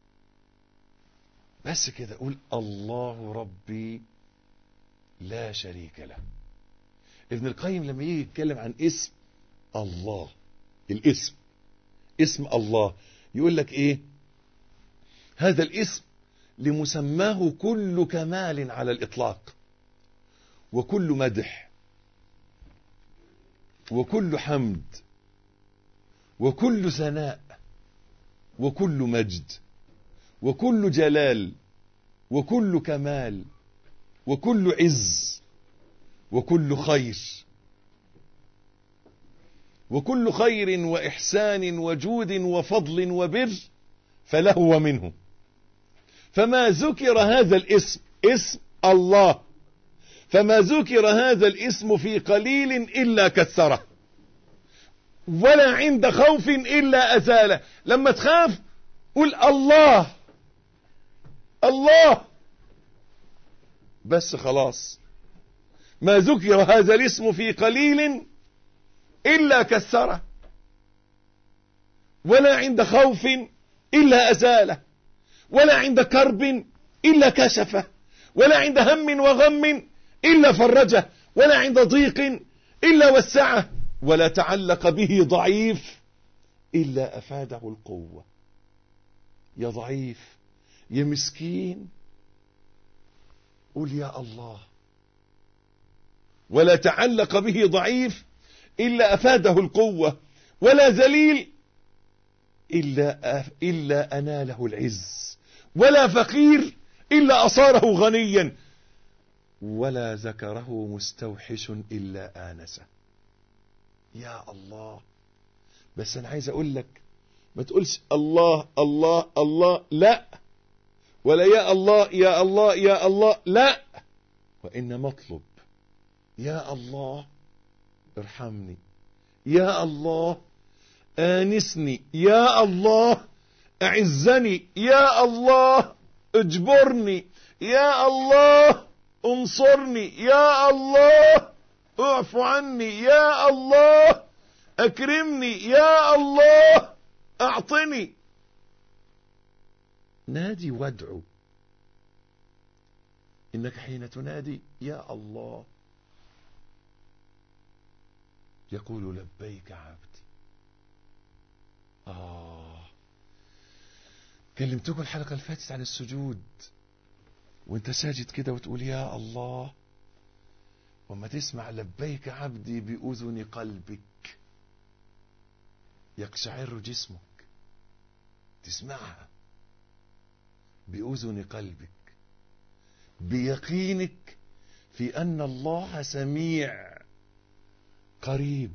بس كده قول الله ربي لا شريك له ابن القيم لما يجي يتكلم عن اسم الله الاسم اسم الله يقول لك ايه هذا الاسم لمسماه كل كمال على الاطلاق وكل مدح وكل حمد وكل ثناء وكل مجد وكل جلال وكل كمال وكل عز وكل خير وكل خير وإحسان وجود وفضل وبر فله ومنه فما ذكر هذا الاسم اسم الله فما ذكر هذا الاسم في قليل إلا كثره ولا عند خوف إلا أزاله لما تخاف قل الله الله بس خلاص ما ذكر هذا الاسم في قليل إلا كسره ولا عند خوف إلا أزاله ولا عند كرب إلا كشفه ولا عند هم وغم إلا فرجه ولا عند ضيق إلا وسعه ولا تعلق به ضعيف إلا أفاده القوة يا ضعيف يا مسكين قل يا الله ولا تعلق به ضعيف إلا أفاده القوة ولا ذليل إلا, إلا أناله العز ولا فقير إلا أصاره غنيا ولا ذكره مستوحش إلا آنسه يا الله بس أنا عايز أقول لك ما تقولش الله الله الله لا ولا يا الله يا الله يا الله لا وإن مطلب يا الله ارحمني يا الله آنسني يا الله أعزني يا الله اجبرني يا الله انصرني يا الله اعف عني يا الله اكرمني يا الله اعطني نادي وادعو انك حين تنادي يا الله يقول لبيك عبدي آه كلمتكم الحلقة اللي فاتت عن السجود وانت ساجد كده وتقول يا الله وما تسمع لبيك عبدي بأذن قلبك يقشعر جسمك تسمعها بأذن قلبك بيقينك في أن الله سميع قريب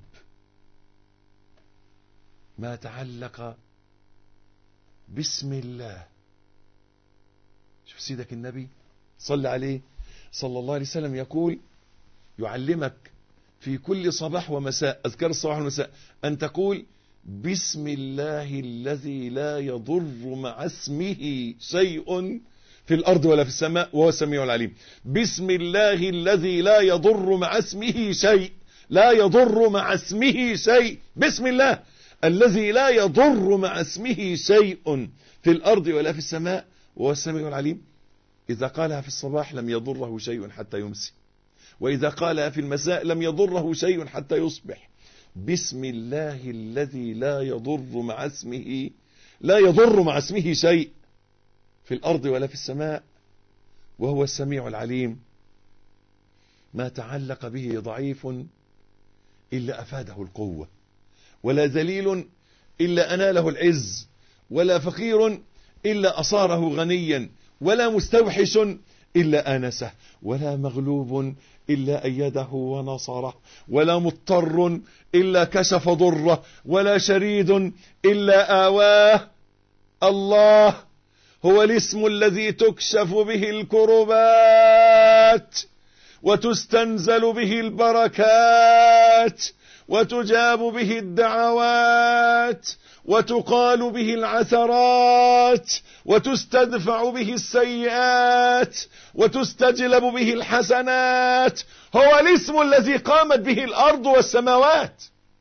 ما تعلق بسم الله شوف سيدك النبي صلى عليه صلى الله عليه وسلم يقول يعلمك في كل صباح ومساء أذكار الصباح والمساء أن تقول بسم الله الذي لا يضر مع اسمه شيء في الأرض ولا في السماء وهو السميع العليم بسم الله الذي لا يضر مع اسمه شيء لا يضر مع اسمه شيء بسم الله الذي لا يضر مع اسمه شيء في الأرض ولا في السماء وهو السميع العليم إذا قالها في الصباح لم يضره شيء حتى يمسي وإذا قالها في المساء لم يضره شيء حتى يصبح بسم الله الذي لا يضر مع اسمه لا يضر مع اسمه شيء في الأرض ولا في السماء وهو السميع العليم ما تعلق به ضعيف إلا أفاده القوة ولا ذليل إلا أناله العز ولا فقير إلا أصاره غنيا ولا مستوحش إلا آنسه ولا مغلوب إلا أيده ونصره ولا مضطر إلا كشف ضره ولا شريد إلا آواه الله هو الاسم الذي تكشف به الكربات وتستنزل به البركات وتجاب به الدعوات وتقال به العثرات وتستدفع به السيئات وتستجلب به الحسنات هو الاسم الذي قامت به الأرض والسماوات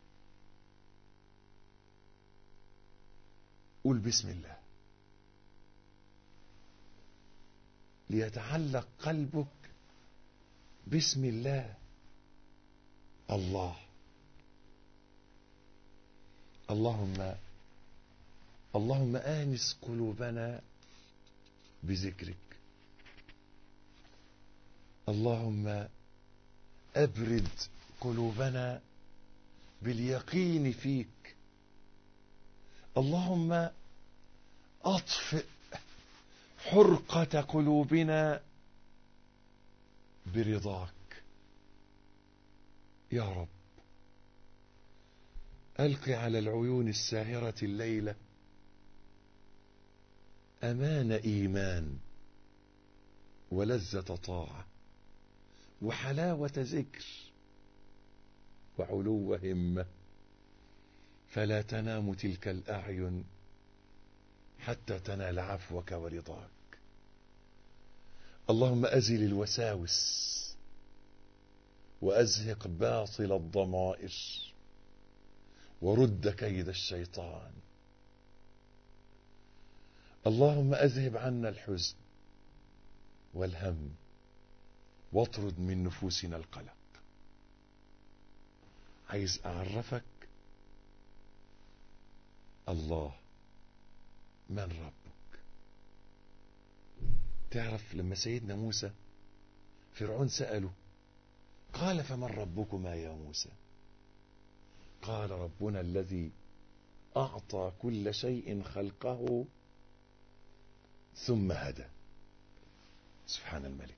قل بسم الله ليتعلق قلبك بسم الله الله اللهم اللهم آنس قلوبنا بذكرك اللهم أبرد قلوبنا باليقين فيك اللهم أطفئ حرقة قلوبنا برضاك يا رب ألق على العيون الساهرة الليلة أمان إيمان ولذة طاعة وحلاوة ذكر وعلو همة فلا تنام تلك الأعين حتى تنال عفوك ورضاك اللهم أزل الوساوس وأزهق باطل الضمائر ورد كيد الشيطان اللهم أذهب عنا الحزن والهم واطرد من نفوسنا القلق عايز أعرفك الله من ربك تعرف لما سيدنا موسى فرعون سأله قال فمن ربكما يا موسى قال ربنا الذي أعطى كل شيء خلقه ثم هدى سبحان الملك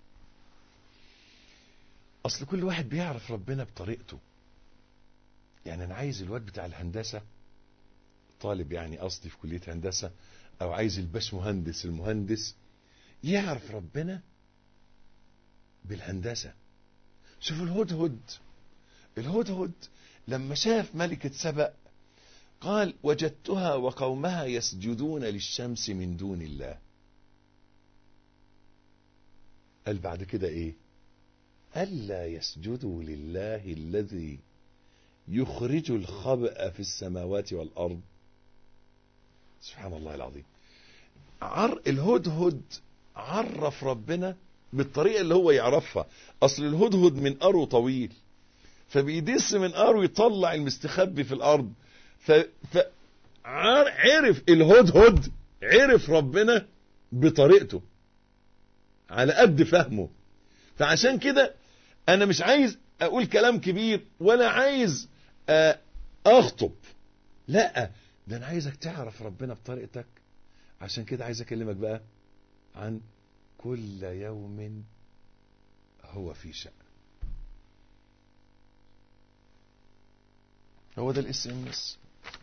أصل كل واحد بيعرف ربنا بطريقته يعني أنا عايز الواد بتاع الهندسة طالب يعني قصدي في كلية هندسة أو عايز الباش مهندس المهندس يعرف ربنا بالهندسة شوف الهدهد الهدهد لما شاف ملكة سبأ قال وجدتها وقومها يسجدون للشمس من دون الله قال بعد كده ايه ألا يسجدوا لله الذي يخرج الخبأ في السماوات والأرض سبحان الله العظيم عر الهدهد عرف ربنا بالطريقة اللي هو يعرفها أصل الهدهد من أرو طويل فبيدس من أرو يطلع المستخبي في الأرض ف... ف... عرف الهدهد عرف ربنا بطريقته على قد فهمه فعشان كده انا مش عايز اقول كلام كبير ولا عايز آه، اخطب لا ده انا عايزك تعرف ربنا بطريقتك عشان كده عايز اكلمك بقى عن كل يوم هو في شأن هو ده الاس ام اس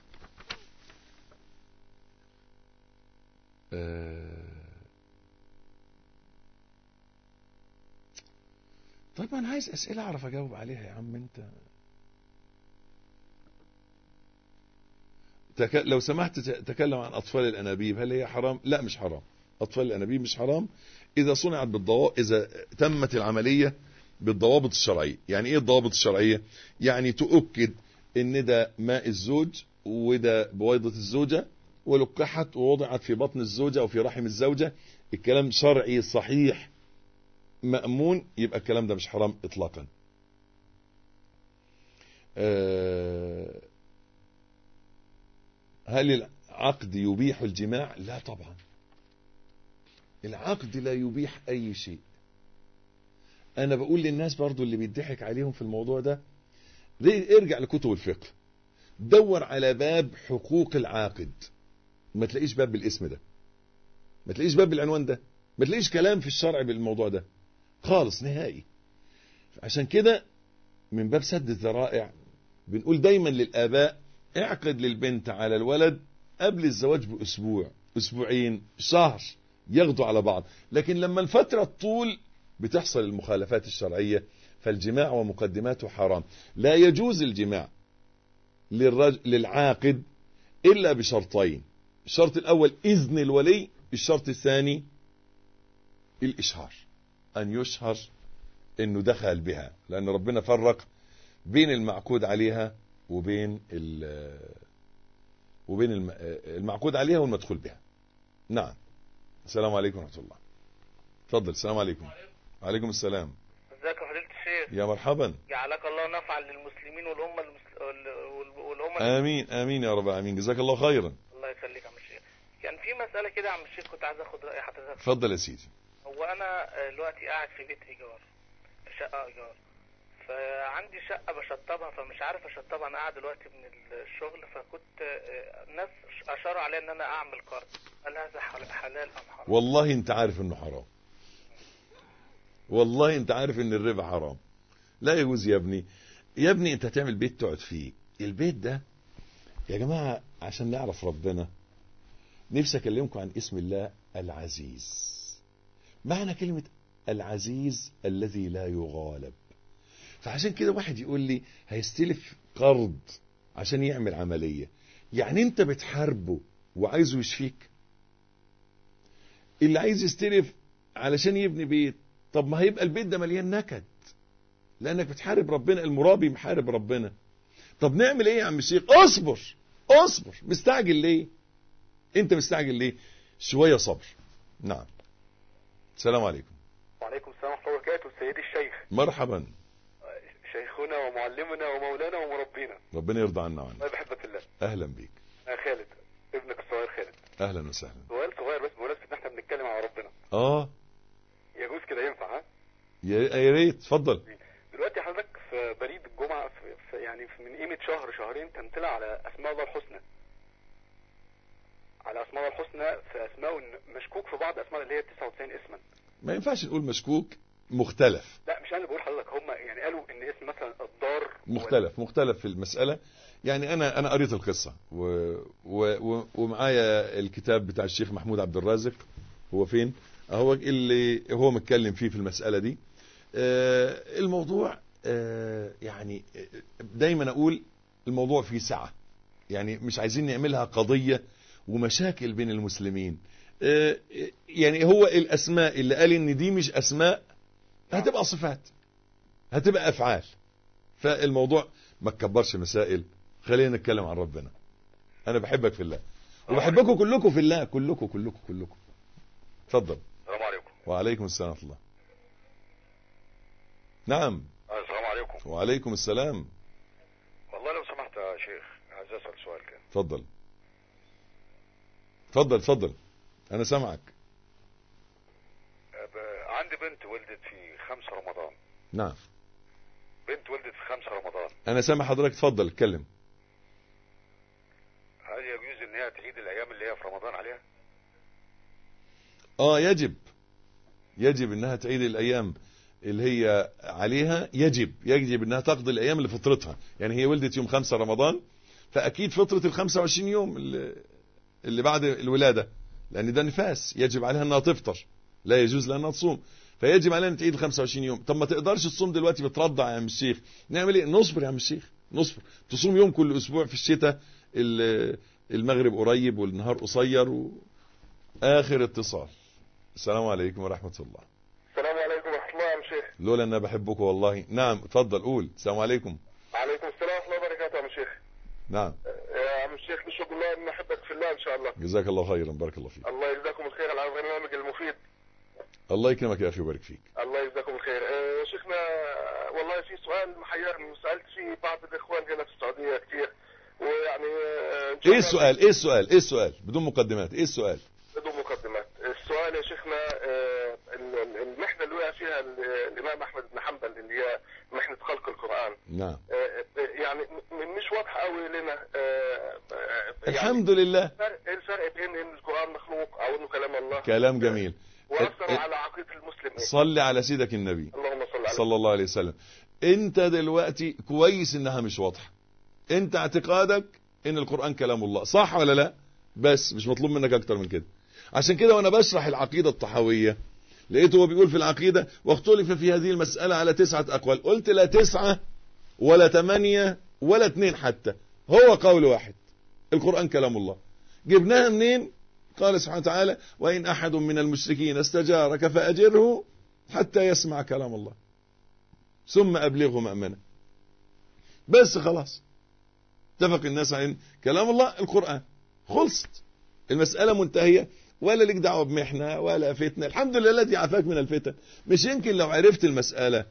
طيب انا عايز اسئله اعرف اجاوب عليها يا عم انت تك... لو سمحت ت- تكلم عن اطفال الانابيب هل هي حرام لا مش حرام اطفال الانابيب مش حرام اذا صنعت بالضوابط اذا تمت العمليه بالضوابط الشرعيه يعني ايه الضوابط الشرعيه يعني تؤكد ان ده ماء الزوج وده بويضه الزوجه ولقحت ووضعت في بطن الزوجه او في رحم الزوجه الكلام شرعي صحيح مأمون يبقى الكلام ده مش حرام اطلاقا آه، هل العقد يبيح الجماع لا طبعا العقد لا يبيح اي شيء انا بقول للناس برضو اللي بيضحك عليهم في الموضوع ده دي- ارجع لكتب الفقه دور على باب حقوق العاقد ما تلاقيش باب بالاسم ده ما تلاقيش باب بالعنوان ده ما تلاقيش كلام في الشرع بالموضوع ده خالص نهائي عشان كده من باب سد الذرائع بنقول دايما للآباء اعقد للبنت على الولد قبل الزواج بأسبوع أسبوعين شهر ياخدوا على بعض لكن لما الفترة تطول بتحصل المخالفات الشرعية فالجماع ومقدماته حرام لا يجوز الجماع للرجل للعاقد إلا بشرطين الشرط الأول إذن الولي الشرط الثاني الإشهار أن يشهر أنه دخل بها لأن ربنا فرق بين المعقود عليها وبين ال- وبين الم- المعقود عليها والمدخول بها نعم السلام عليكم ورحمة الله تفضل السلام عليكم وعليكم السلام ازيك يا فضيلة الشيخ يا مرحبا جعلك الله نفعا للمسلمين والأمة المسل... وال- والأمة آمين آمين يا رب العالمين جزاك الله خيرا الله يخليك يا عم الشيخ كان في مسألة كده يا عم الشيخ كنت عايز اخد رأي حضرتك اتفضل يا سيدي هو انا آه، دلوقتي قاعد في بيت ايجار شقة ايجار فعندي شقة بشطبها فمش عارف اشطبها انا قاعد دلوقتي من الشغل فكنت آه، ناس اشاروا علي ان انا اعمل قرض هل هذا حل- حلال ام حرام والله انت عارف انه حرام والله انت عارف ان الربا حرام لا يجوز يا ابني يا ابني انت هتعمل بيت تقعد فيه البيت ده يا جماعة عشان نعرف ربنا نفسي اكلمكم عن اسم الله العزيز معنى كلمة العزيز الذي لا يغالب فعشان كده واحد يقول لي هيستلف قرض عشان يعمل عملية يعني انت بتحاربه وعايزه يشفيك اللي عايز يستلف علشان يبني بيت طب ما هيبقى البيت ده مليان نكد لانك بتحارب ربنا المرابي محارب ربنا طب نعمل ايه يا عم الشيخ اصبر اصبر مستعجل ليه انت مستعجل ليه شوية صبر نعم السلام عليكم وعليكم السلام ورحمة الله وبركاته سيدي الشيخ مرحبا شيخنا ومعلمنا ومولانا ومربينا ربنا يرضى عنا وعنك الله يحبك في الله اهلا بيك أنا خالد ابنك الصغير خالد اهلا وسهلا سؤال صغير بس بمناسبة ان احنا بنتكلم على ربنا اه يجوز كده ينفع ها يا يا ريت اتفضل دلوقتي حضرتك في بريد الجمعة في في يعني في من قيمة شهر شهرين تمتلع على اسماء الله الحسنى على اسماء الله الحسنى في اسماء مشكوك في بعض اسماء اللي هي 99 اسما ما ينفعش نقول مشكوك مختلف لا مش انا اللي بقول حضرتك هم يعني قالوا ان اسم مثلا الدار مختلف مختلف في المسألة يعني أنا أنا قريت القصة و و و ومعايا الكتاب بتاع الشيخ محمود عبد الرازق هو فين؟ هو اللي هو متكلم فيه في المسألة دي آه، الموضوع آه، يعني دايما أقول الموضوع فيه سعة يعني مش عايزين نعملها قضية ومشاكل بين المسلمين آه، يعني هو الأسماء اللي قال إن دي مش أسماء هتبقى صفات هتبقى أفعال فالموضوع ما تكبرش مسائل خلينا نتكلم عن ربنا انا بحبك في الله وبحبكم كلكم في الله كلكم كلكم كلكم اتفضل السلام عليكم وعليكم السلام ورحمه الله نعم السلام عليكم وعليكم السلام والله لو سمحت يا شيخ عايز اسال سؤال كده اتفضل اتفضل اتفضل انا سامعك ب- عندي بنت ولدت في 5 رمضان نعم بنت ولدت في 5 رمضان انا سامع حضرتك اتفضل اتكلم هل يجوز ان هي تعيد الايام اللي هي في رمضان عليها اه يجب يجب انها تعيد الايام اللي هي عليها يجب يجب انها تقضي الايام اللي فطرتها يعني هي ولدت يوم 5 رمضان فاكيد فطرة ال 25 يوم اللي, اللي بعد الولادة لان ده نفاس يجب عليها انها تفطر لا يجوز لها انها تصوم فيجب عليها ان تعيد ال 25 يوم طب ما تقدرش تصوم دلوقتي بترضع يا عم الشيخ نعمل ايه نصبر يا عم الشيخ نصبر تصوم يوم كل اسبوع في الشتاء ال- المغرب قريب والنهار قصير واخر اتصال السلام عليكم ورحمة الله السلام عليكم ورحمة الله يا عم شيخ لولا ان انا بحبك والله نعم اتفضل قول السلام عليكم عليكم السلام ورحمة الله وبركاته يا عم شيخ نعم يا عم الشيخ نشهد الله ان احبك في الله ان شاء الله جزاك الله خيرا بارك الله فيك الله يجزاكم الخير على البرنامج المفيد الله يكرمك يا اخي ويبارك فيك الله يجزاكم الخير آه، يا شيخنا والله في سؤال محيرني سألت فيه بعض الاخوان هنا في السعودية كتير ويعني آه، إن شاء ايه الله السؤال ايه السؤال ايه السؤال بدون مقدمات ايه السؤال بدون مقدمات السؤال يا شيخنا آه، ال- ال- المحنة اللي وقع فيها ال- الامام احمد بن حنبل اللي هي محنة خلق القرآن نعم آه، آه، يعني م- مش واضحة قوي لنا آه، آه، يعني الحمد لله الفرق ايه الفرق بين ان القرآن مخلوق او انه كلام الله كلام جميل واثر على عقيدة المسلم ايه صل على سيدك النبي اللهم صل على صلى الله عليه وسلم انت دلوقتي كويس انها مش واضحة انت اعتقادك ان القرآن كلام الله صح ولا لا بس مش مطلوب منك اكتر من كده عشان كده وانا بشرح العقيدة الطحاوية لقيته هو بيقول في العقيدة واختلف في هذه المسألة على تسعة اقوال قلت لا تسعة ولا ثمانية ولا اتنين حتى هو قول واحد القرآن كلام الله جبناها منين قال سبحانه وتعالى وإن أحد من المشركين استجارك فأجره حتى يسمع كلام الله ثم أبلغه مأمنة بس خلاص اتفق الناس على إن كلام الله القرآن خلصت المسألة منتهية ولا لك دعوة بمحنة ولا فتنة الحمد لله الذي عافاك من الفتن مش يمكن لو عرفت المسألة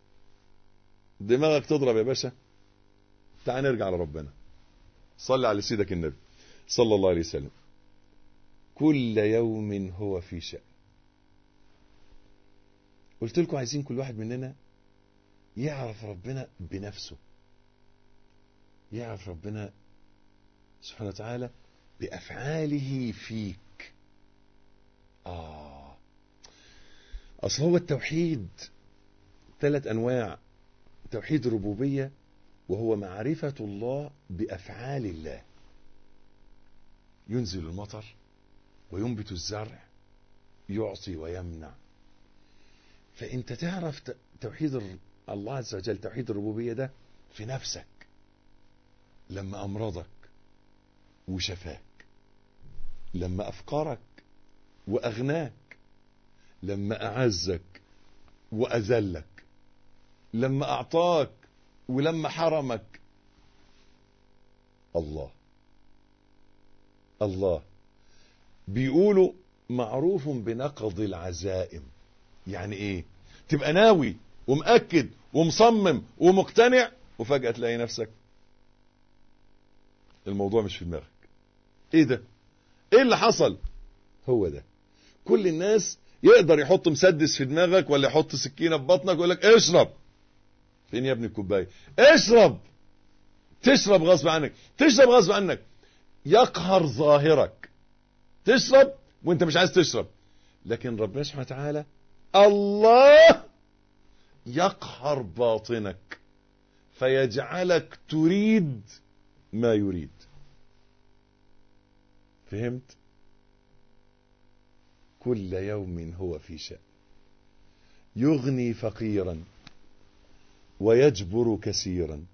دماغك تضرب يا باشا تعال نرجع لربنا صلي على سيدك النبي صلى الله عليه وسلم كل يوم هو في شأن قلت لكم عايزين كل واحد مننا يعرف ربنا بنفسه يعرف ربنا سبحانه وتعالى بأفعاله فيك آه أصل هو التوحيد ثلاث أنواع توحيد الربوبية وهو معرفة الله بأفعال الله ينزل المطر وينبت الزرع يعطي ويمنع فانت تعرف ت- توحيد الر- الله عز وجل توحيد الربوبية ده في نفسك لما أمرضك وشفاك لما أفقرك وأغناك لما أعزك وأذلك لما أعطاك ولما حرمك الله الله بيقولوا معروف بنقض العزائم يعني ايه تبقى ناوي ومأكد ومصمم ومقتنع وفجأة تلاقي نفسك الموضوع مش في دماغك ايه ده ايه اللي حصل هو ده كل الناس يقدر يحط مسدس في دماغك ولا يحط سكينة في بطنك ويقول لك اشرب فين يا ابني الكوبايه اشرب تشرب غصب عنك تشرب غصب عنك يقهر ظاهرك تشرب وانت مش عايز تشرب لكن ربنا سبحانه وتعالى الله يقهر باطنك فيجعلك تريد ما يريد فهمت كل يوم هو في شأن يغني فقيرا ويجبر كثيرا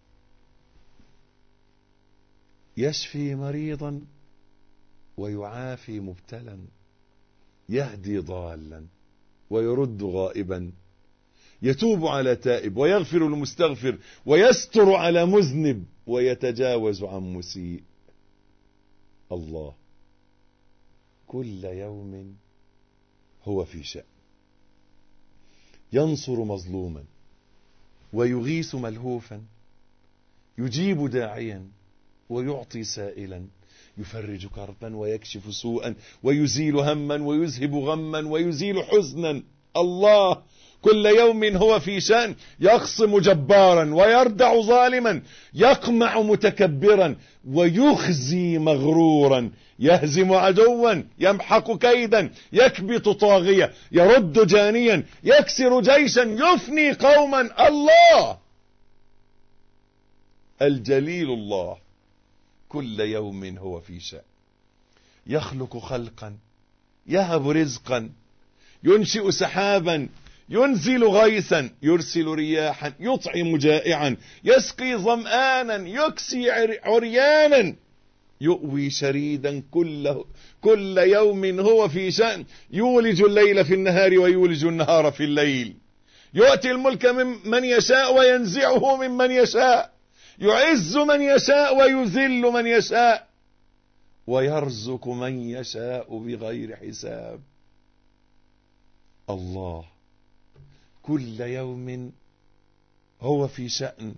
يشفي مريضا ويعافي مبتلا يهدي ضالا ويرد غائبا يتوب على تائب ويغفر المستغفر ويستر على مذنب ويتجاوز عن مسيء الله كل يوم هو في شأن ينصر مظلوما ويغيث ملهوفا يجيب داعيا ويعطي سائلا يفرج كربا ويكشف سوءا ويزيل هما ويذهب غما ويزيل حزنا الله كل يوم هو في شأن يخصم جبارا ويردع ظالما يقمع متكبرا ويخزي مغرورا يهزم عدوا يمحق كيدا يكبت طاغية يرد جانيا يكسر جيشا يفني قوما الله الجليل الله كل يوم هو في شأن يخلق خلقا يهب رزقا ينشئ سحابا ينزل غيثا يرسل رياحا يطعم جائعا يسقي ظمآنا يكسي عريانا يؤوي شريدا كل, كل يوم هو في شأن يولج الليل في النهار ويولج النهار في الليل يؤتي الملك من من يشاء وينزعه ممن يشاء يعز من يشاء ويذل من يشاء ويرزق من يشاء بغير حساب الله كل يوم هو في شأن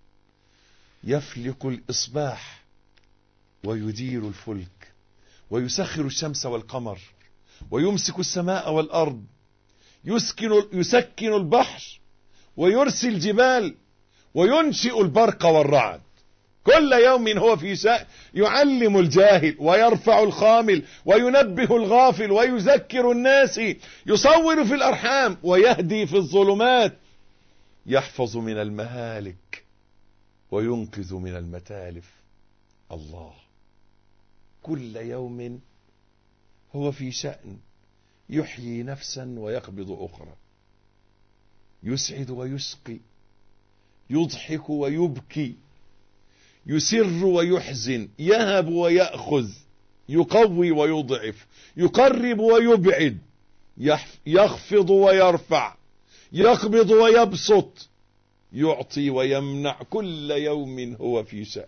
يفلك الإصباح ويدير الفلك ويسخر الشمس والقمر ويمسك السماء والأرض يسكن, يسكن البحر ويرسي الجبال وينشئ البرق والرعد كل يوم هو في شأن يعلم الجاهل ويرفع الخامل وينبه الغافل ويذكر الناس يصور في الأرحام ويهدي في الظلمات يحفظ من المهالك وينقذ من المتالف الله كل يوم هو في شأن يحيي نفسا ويقبض أخرى يسعد ويسقي يضحك ويبكي يسر ويحزن يهب ويأخذ يقوي ويضعف يقرب ويبعد يخفض ويرفع يقبض ويبسط يعطي ويمنع كل يوم هو في شأن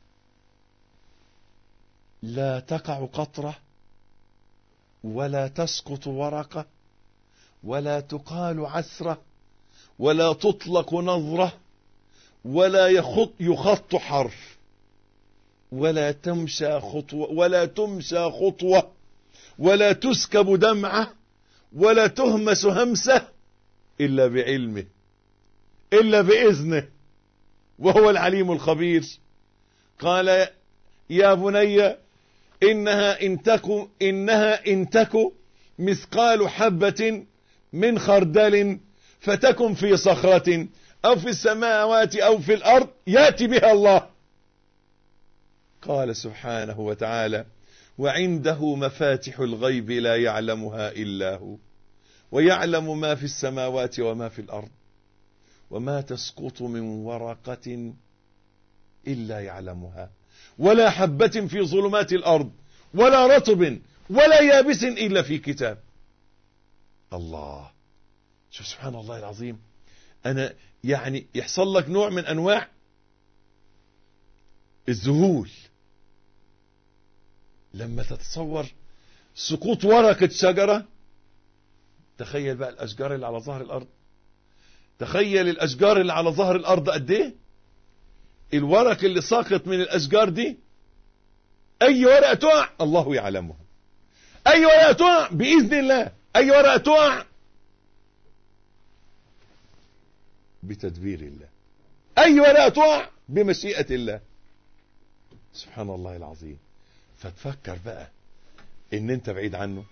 لا تقع قطرة ولا تسقط ورقة ولا تقال عثرة ولا تطلق نظرة ولا يخط, يخط حرف ولا تمشى خطوة ولا تمشى خطوة ولا تسكب دمعة ولا تهمس همسة إلا بعلمه إلا بإذنه وهو العليم الخبير قال يا بني إنها إن تك إنها إن تك مثقال حبة من خردل فتكن في صخرة أو في السماوات أو في الأرض يأتي بها الله قال سبحانه وتعالى وعنده مفاتح الغيب لا يعلمها إلا هو ويعلم ما في السماوات وما في الأرض وما تسقط من ورقة إلا يعلمها ولا حبة في ظلمات الأرض ولا رطب ولا يابس إلا في كتاب الله شوف سبحان الله العظيم أنا يعني يحصل لك نوع من أنواع الذهول لما تتصور سقوط ورقة شجرة تخيل بقى الأشجار اللي على ظهر الأرض تخيل الأشجار اللي على ظهر الأرض قد إيه الورق اللي ساقط من الأشجار دي أي ورقة تقع الله يعلمها أي ورقة تقع بإذن الله أي ورقة تقع بتدبير الله أي ورقة تقع بمشيئة الله سبحان الله العظيم فتفكر بقى ان انت بعيد عنه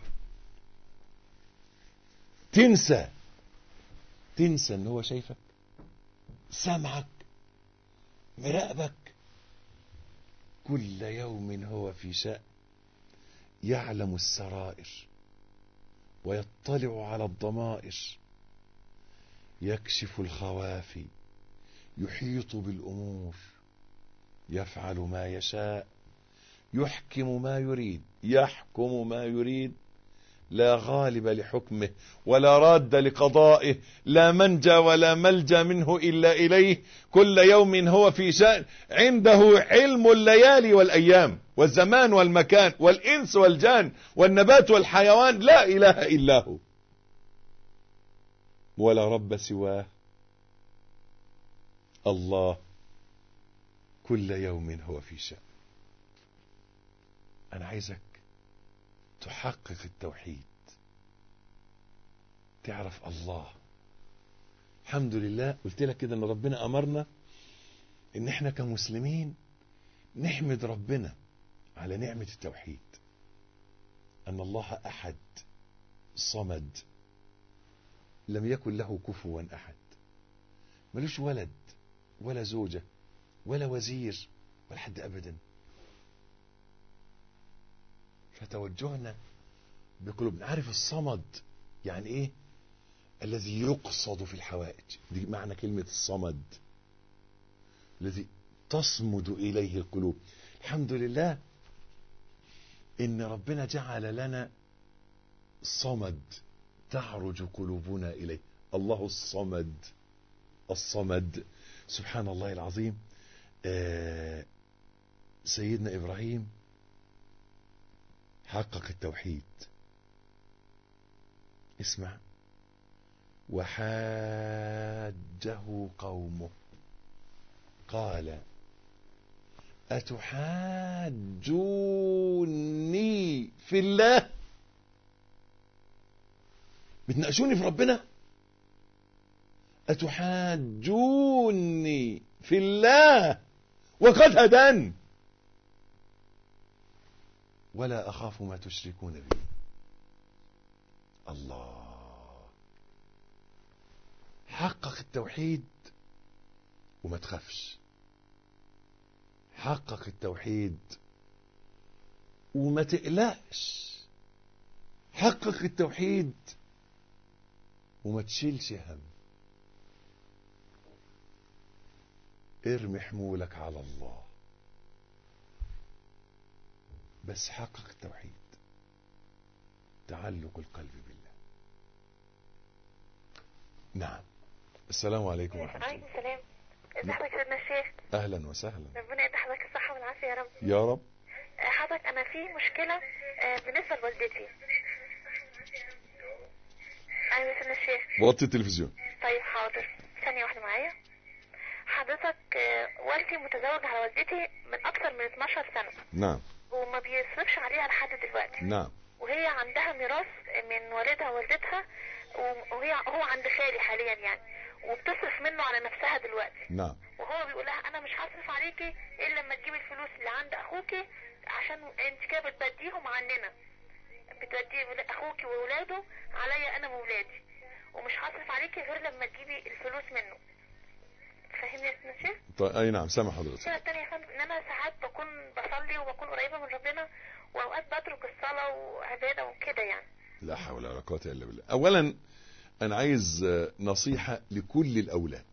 تنسى تنسى ان هو شايفك سامعك مراقبك كل يوم هو في شأن يعلم السرائر ويطلع على الضمائر يكشف الخوافي يحيط بالأمور يفعل ما يشاء يحكم ما يريد يحكم ما يريد لا غالب لحكمه ولا راد لقضائه لا منجى ولا ملجى منه إلا إليه كل يوم هو في شأن عنده علم الليالي والأيام والزمان والمكان والإنس والجان والنبات والحيوان لا إله إلا هو ولا رب سواه الله كل يوم هو في شأن أنا عايزك تحقق التوحيد تعرف الله الحمد لله قلت لك كده ان ربنا امرنا ان احنا كمسلمين نحمد ربنا على نعمة التوحيد ان الله احد صمد لم يكن له كفوا احد ملوش ولد ولا زوجة ولا وزير ولا حد ابدا فتوجهنا بقلوبنا عارف الصمد يعني ايه الذي يقصد في الحوائج دي معنى كلمة الصمد الذي تصمد إليه القلوب الحمد لله إن ربنا جعل لنا صمد تعرج قلوبنا إليه الله الصمد الصمد سبحان الله العظيم آه سيدنا إبراهيم حقق التوحيد اسمع وحاجه قومه قال أتحاجوني في الله بتناقشوني في ربنا أتحاجوني في الله وقد هدان ولا أخاف ما تشركون به الله حقق التوحيد وما تخافش حقق التوحيد وما تقلقش حقق التوحيد وما تشيلش هم ارمي حمولك على الله بس حقق التوحيد تعلق القلب بالله نعم السلام عليكم ورحمة الله عليكم السلام ازي حضرتك يا سيدنا الشيخ أهلا وسهلا ربنا يدي حضرتك الصحة والعافية يا رب يا رب آه، حضرتك أنا في مشكلة آه، بالنسبة لوالدتي أيوة يا سيدنا الشيخ وطي التلفزيون طيب حاضر ثانية واحدة معايا حضرتك آه، والدي متزوج على والدتي من أكثر من 12 سنة نعم وما بيصرفش عليها لحد دلوقتي نعم وهي عندها ميراث من والدها ووالدتها وهي هو عند خالي حاليا يعني وبتصرف منه على نفسها دلوقتي نعم وهو بيقول لها انا مش هصرف عليكي الا لما تجيبي الفلوس اللي عند اخوكي عشان انت كده بتبديهم عننا بتودي ول- اخوكي واولاده عليا انا واولادي ومش هصرف عليكي غير لما تجيبي الفلوس منه فاهمني يا سيدنا الشيخ؟ طيب أي نعم سامع حضرتك الشيء التانية يا فندم ان انا ساعات بكون بصلي وبكون قريبة من ربنا واوقات بترك الصلاة وعبادة وكده يعني لا حول ولا قوة إلا بالله أولا أنا عايز آه، نصيحة لكل الأولاد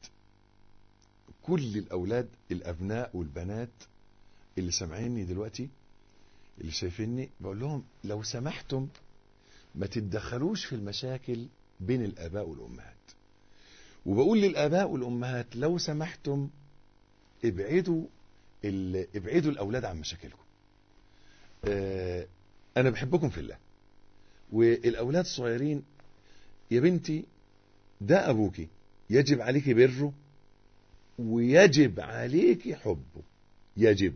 كل الأولاد الأبناء والبنات اللي سامعيني دلوقتي اللي شايفيني بقول لهم لو سمحتم ما تتدخلوش في المشاكل بين الآباء والأمهات وبقول للآباء والأمهات لو سمحتم ابعدوا ال... ابعدوا الأولاد عن مشاكلكم آه، أنا بحبكم في الله والأولاد الصغيرين يا بنتي ده أبوكي يجب عليك بره ويجب عليك حبه يجب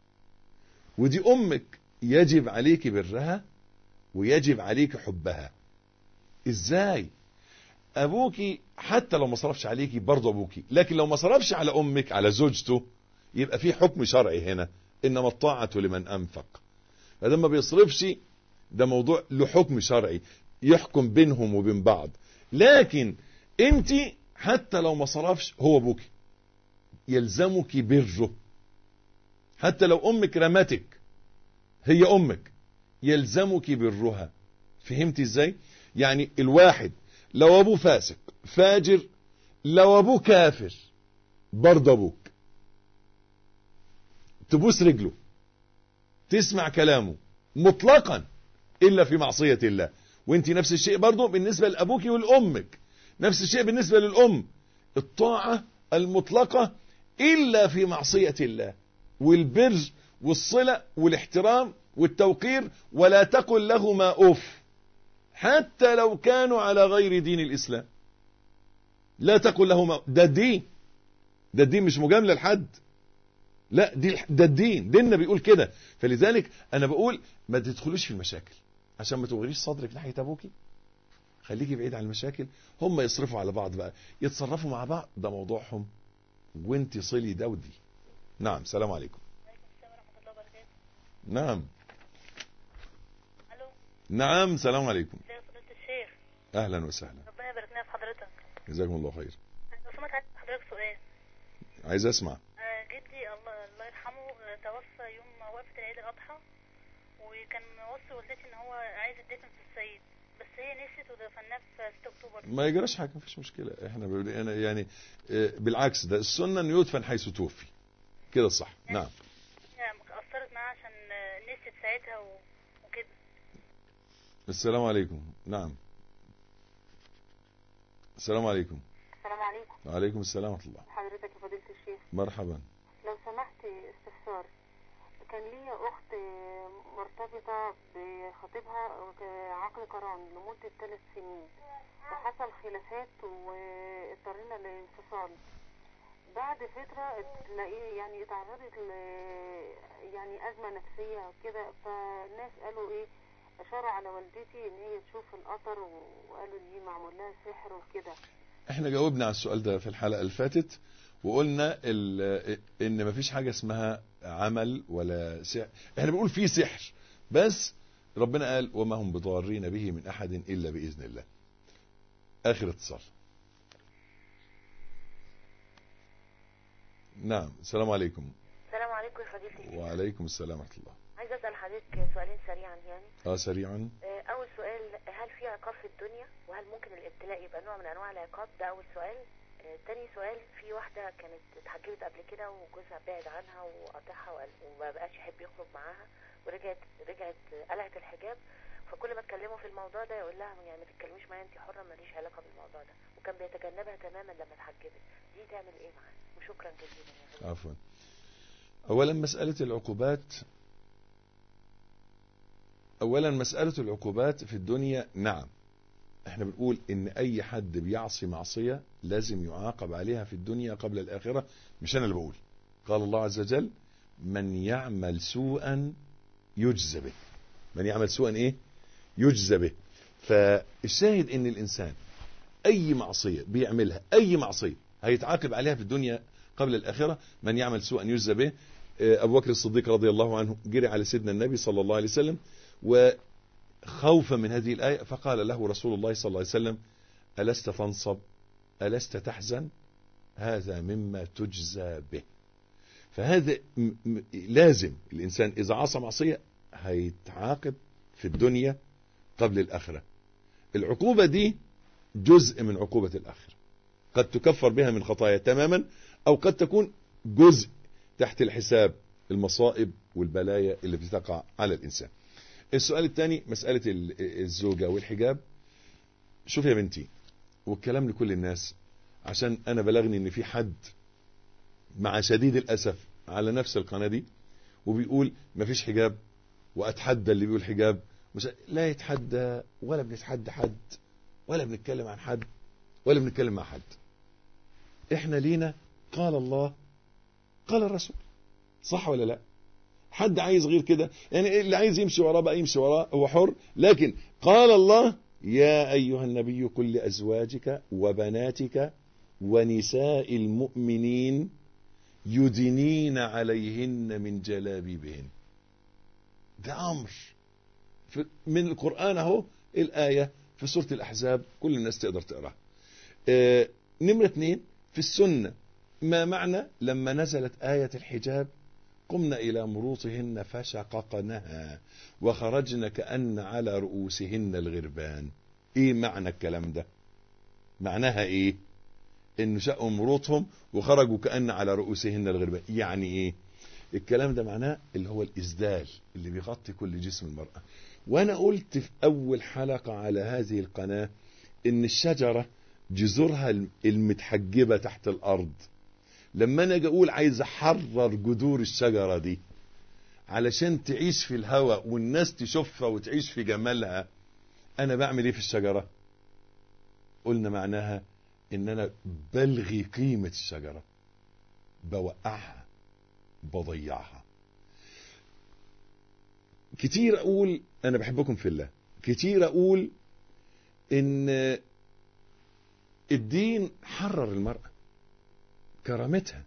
ودي أمك يجب عليك برها ويجب عليك حبها ازاي ابوكي حتى لو ما صرفش عليكي برضه ابوكي لكن لو ما صرفش على امك على زوجته يبقى في حكم شرعي هنا انما الطاعة لمن انفق فده ما بيصرفش ده موضوع له حكم شرعي يحكم بينهم وبين بعض لكن انت حتى لو ما صرفش هو ابوك يلزمك بره حتى لو امك رمتك هي امك يلزمك برها فهمت ازاي يعني الواحد لو ابوه فاسق فاجر لو ابوه كافر برضه ابوك تبوس رجله تسمع كلامه مطلقا الا في معصية الله وانت نفس الشيء برضه بالنسبة لابوك والامك نفس الشيء بالنسبة للام الطاعة المطلقة الا في معصية الله والبر والصلة والاحترام والتوقير ولا تقل لهما اوف حتى لو كانوا على غير دين الاسلام لا تقل لهما ده الدين ده الدين مش مجاملة لحد لا دي ده الدين ديننا بيقول كده فلذلك انا بقول ما تدخلوش في المشاكل عشان ما توغريش صدرك ناحية ابوكي خليكي بعيد عن المشاكل هم يصرفوا على بعض بقى يتصرفوا مع بعض ده موضوعهم وانت صلي ده ودي نعم سلام عليكم نعم الو نعم سلام عليكم ازي فضيلة الشيخ اهلا وسهلا ربنا يبارك لنا في حضرتك جزاكم الله خير لو سمحت عايز حضرتك سؤال عايز اسمع آه، جدي الله الله يرحمه آه، توفى يوم وقفة العيد الأضحى وكان موصي والدتي إن هو عايز يدفن في الصعيد بس هي نسيت ودفناه في 6 أكتوبر ما يجراش حاجه مفيش مشكله احنا بقول- انا يعني آه، بالعكس ده السنه انه يدفن حيث توفي كده صح نعم هي أثرت معاه عشان آه، نسيت ساعتها و- وكده السلام عليكم نعم السلام عليكم السلام عليكم وعليكم السلام ورحمه الله حضرتك يا فضيلة الشيخ مرحبا لو سمحت استفسار كان ليا أخت مرتبطة بخطيبها عقد قران لمدة ثلاث سنين وحصل خلافات واضطرينا للانفصال بعد فترة تلاقيه يعني اتعرضت ل يعني أزمة نفسية كده فالناس قالوا إيه أشاروا على والدتي إن هي تشوف القطر وقالوا دي معمول لها سحر وكده احنا جاوبنا على السؤال ده في الحلقه اللي فاتت وقلنا ال- ان مفيش حاجه اسمها عمل ولا سحر احنا بنقول في سحر بس ربنا قال وما هم بضارين به من احد الا باذن الله اخر اتصال نعم السلام عليكم السلام عليكم يا فضيلتي وعليكم السلام ورحمه الله عايزه اسال حضرتك سؤالين سريعا يعني اه سريعا آه، اول سؤال هل في عقاب في الدنيا وهل ممكن الابتلاء يبقى نوع من انواع العقاب ده اول سؤال آه، تاني سؤال في واحده كانت اتحجبت قبل كده وجوزها بعد عنها وقاطعها وقال- وما بقاش يحب يخرج معاها ورجعت رجعت آه، قلعت الحجاب فكل ما اتكلموا في الموضوع ده يقول لها يعني ما تتكلميش معايا انت حره ماليش علاقه بالموضوع ده وكان بيتجنبها تماما لما اتحجبت دي تعمل ايه معاه وشكرا جزيلا يا فندم. عفوا اولا مساله العقوبات اولا مساله العقوبات في الدنيا نعم احنا بنقول ان اي حد بيعصي معصيه لازم يعاقب عليها في الدنيا قبل الاخره مش انا اللي بقول قال الله عز وجل من يعمل سوءا يجزى به من يعمل سوءا ايه يجزى به فالشاهد ان الانسان اي معصيه بيعملها اي معصيه هيتعاقب عليها في الدنيا قبل الاخره من يعمل سوءا يجزى به آه، ابو بكر الصديق رضي الله عنه جري على سيدنا النبي صلى الله عليه وسلم وخوفا من هذه الايه فقال له رسول الله صلى الله عليه وسلم الست تنصب الست تحزن هذا مما تجزى به فهذا م- م- لازم الانسان اذا عصى معصيه هيتعاقب في الدنيا قبل الاخره العقوبه دي جزء من عقوبه الاخره قد تكفر بها من خطايا تماما او قد تكون جزء تحت الحساب المصائب والبلايا اللي بتقع على الانسان السؤال الثاني مسألة ال- الزوجة والحجاب شوف يا بنتي والكلام لكل الناس عشان انا بلغني ان في حد مع شديد الاسف على نفس القناة دي وبيقول مفيش حجاب واتحدى اللي بيقول حجاب مش لا يتحدى ولا بنتحدى حد ولا بنتكلم عن حد ولا بنتكلم مع حد احنا لينا قال الله قال الرسول صح ولا لا حد عايز غير كده يعني اللي عايز يمشي وراه بقى يمشي وراه هو حر لكن قال الله يا أيها النبي قل لأزواجك وبناتك ونساء المؤمنين يدنين عليهن من جلابيبهن ده أمر في من القرآن أهو الآية في سورة الأحزاب كل الناس تقدر تقراها آه نمرة اتنين في السنة ما معنى لما نزلت آية الحجاب قمنا إلى مروطهن فشققنها وخرجن كأن على رؤوسهن الغربان إيه معنى الكلام ده معناها إيه إن شقوا مروطهم وخرجوا كأن على رؤوسهن الغربان يعني إيه الكلام ده معناه اللي هو الإسدال اللي بيغطي كل جسم المرأة وأنا قلت في أول حلقة على هذه القناة إن الشجرة جذورها المتحجبة تحت الأرض لما انا اجي اقول عايز احرر جذور الشجره دي علشان تعيش في الهواء والناس تشوفها وتعيش في جمالها انا بعمل ايه في الشجره قلنا معناها ان انا بلغي قيمه الشجره بوقعها بضيعها كتير اقول انا بحبكم في الله كتير اقول ان الدين حرر المرأة كرامتها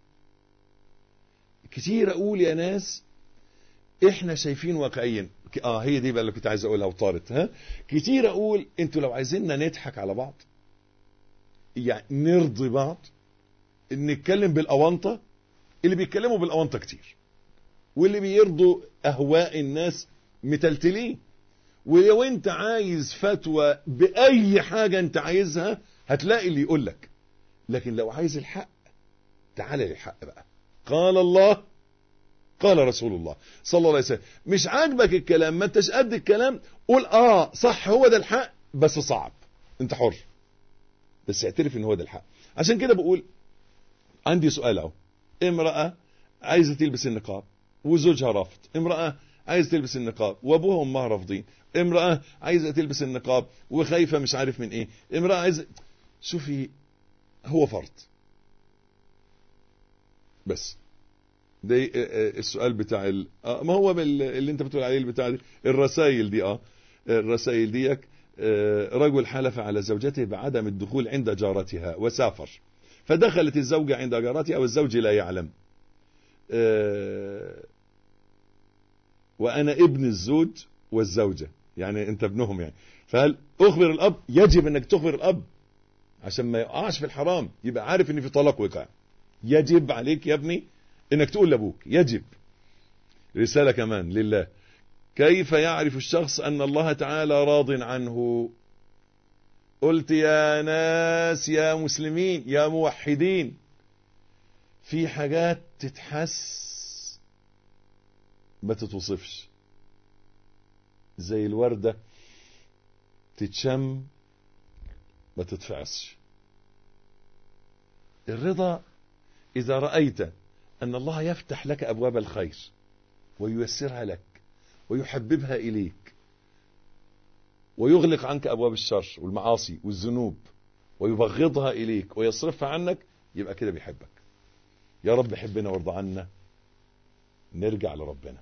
كتير اقول يا ناس احنا شايفين واقعيا اه هي دي بقى اللي كنت عايز اقولها وطارت ها كتير اقول انتوا لو عايزيننا نضحك على بعض يعني نرضي بعض نتكلم بالاونطه اللي بيتكلموا بالاونطه كتير واللي بيرضوا اهواء الناس متلتلين ولو انت عايز فتوى باي حاجه انت عايزها هتلاقي اللي يقول لك لكن لو عايز الحق تعال للحق بقى قال الله قال رسول الله صلى الله عليه وسلم مش عاجبك الكلام ما انتش قد الكلام قول اه صح هو ده الحق بس صعب انت حر بس اعترف ان هو ده الحق عشان كده بقول عندي سؤال اهو امرأة عايزة تلبس النقاب وزوجها رافض امرأة عايزة تلبس النقاب وابوها وامها رافضين امرأة عايزة تلبس النقاب وخايفة مش عارف من ايه امرأة عايزة شوفي هو فرض بس ده السؤال بتاع ال... آه ما هو بال... اللي انت بتقول عليه البتاع دي الرسائل دي اه الرسائل ديك آه رجل حلف على زوجته بعدم الدخول عند جارتها وسافر فدخلت الزوجة عند جارتها والزوج لا يعلم آه وأنا ابن الزوج والزوجة يعني أنت ابنهم يعني فهل أخبر الأب يجب أنك تخبر الأب عشان ما يقعش في الحرام يبقى عارف أن في طلاق وقع يجب عليك يا ابني أنك تقول لأبوك يجب رسالة كمان لله كيف يعرف الشخص أن الله تعالى راض عنه قلت يا ناس يا مسلمين يا موحدين في حاجات تتحس ما تتوصفش زي الوردة تتشم ما تتفعصش الرضا إذا رأيت أن الله يفتح لك أبواب الخير وييسرها لك ويحببها إليك ويغلق عنك أبواب الشر والمعاصي والذنوب ويبغضها إليك ويصرفها عنك يبقى كده بيحبك يا رب حبنا وارضى عنا نرجع لربنا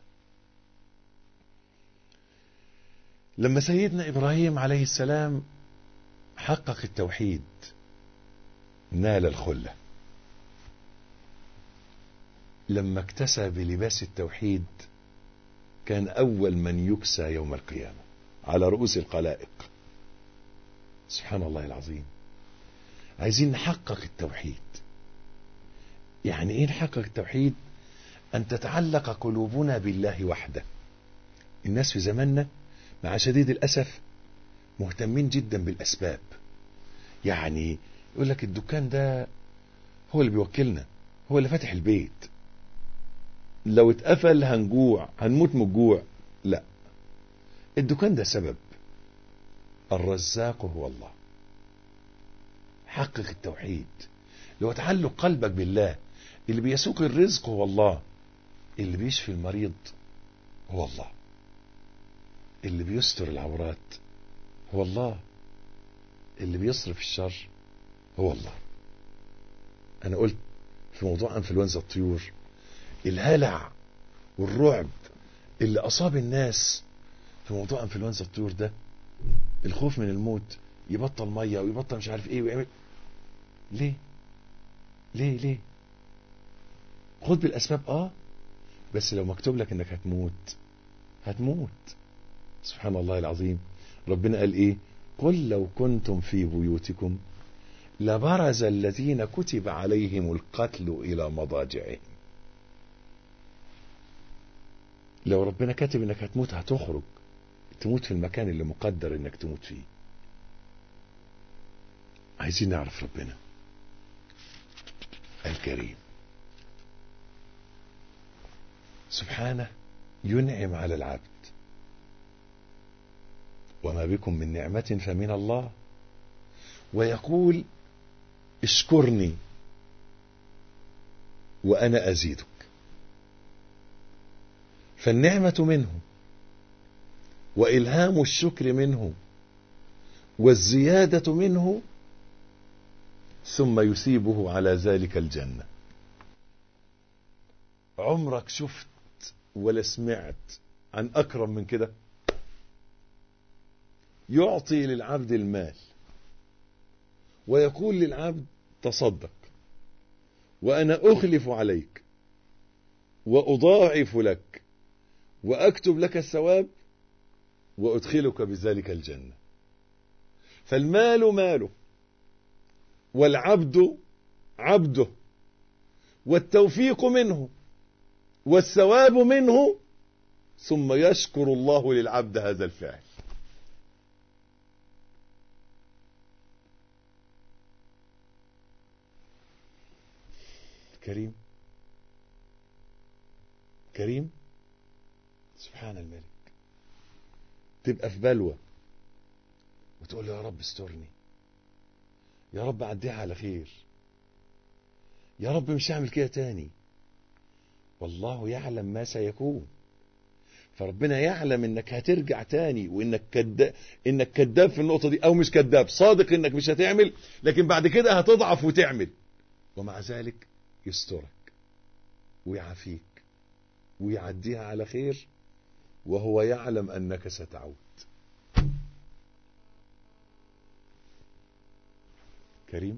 لما سيدنا إبراهيم عليه السلام حقق التوحيد نال الخلة لما اكتسى بلباس التوحيد كان أول من يكسى يوم القيامة على رؤوس القلائق سبحان الله العظيم عايزين نحقق التوحيد يعني ايه نحقق التوحيد ان تتعلق قلوبنا بالله وحده الناس في زماننا مع شديد الاسف مهتمين جدا بالاسباب يعني يقول لك الدكان ده هو اللي بيوكلنا هو اللي فاتح البيت لو اتقفل هنجوع هنموت من الجوع لا الدكان ده سبب الرزاق هو الله حقق التوحيد لو تعلق قلبك بالله اللي بيسوق الرزق هو الله اللي بيشفي المريض هو الله اللي بيستر العورات هو الله اللي بيصرف الشر هو الله انا قلت في موضوع انفلونزا الطيور الهلع والرعب اللي اصاب الناس في موضوع انفلونزا الطيور ده الخوف من الموت يبطل ميه ويبطل مش عارف ايه ويعمل ليه ليه ليه خد بالاسباب اه بس لو مكتوب لك انك هتموت هتموت سبحان الله العظيم ربنا قال ايه قل لو كنتم في بيوتكم لبرز الذين كتب عليهم القتل الى مضاجعهم لو ربنا كاتب انك هتموت هتخرج تموت في المكان اللي مقدر انك تموت فيه عايزين نعرف ربنا الكريم سبحانه ينعم على العبد وما بكم من نعمة فمن الله ويقول اشكرني وأنا أزيدك فالنعمة منه وإلهام الشكر منه والزيادة منه ثم يثيبه على ذلك الجنة عمرك شفت ولا سمعت عن أكرم من كده يعطي للعبد المال ويقول للعبد تصدق وأنا أخلف عليك وأضاعف لك وأكتب لك الثواب وأدخلك بذلك الجنة فالمال ماله والعبد عبده والتوفيق منه والثواب منه ثم يشكر الله للعبد هذا الفعل كريم كريم سبحان الملك تبقى في بلوى وتقول له يا رب استرني يا رب عديها على خير يا رب مش هعمل كده تاني والله يعلم ما سيكون فربنا يعلم انك هترجع تاني وانك كذاب انك كذاب في النقطه دي او مش كذاب صادق انك مش هتعمل لكن بعد كده هتضعف وتعمل ومع ذلك يسترك ويعافيك ويعديها على خير وهو يعلم انك ستعود كريم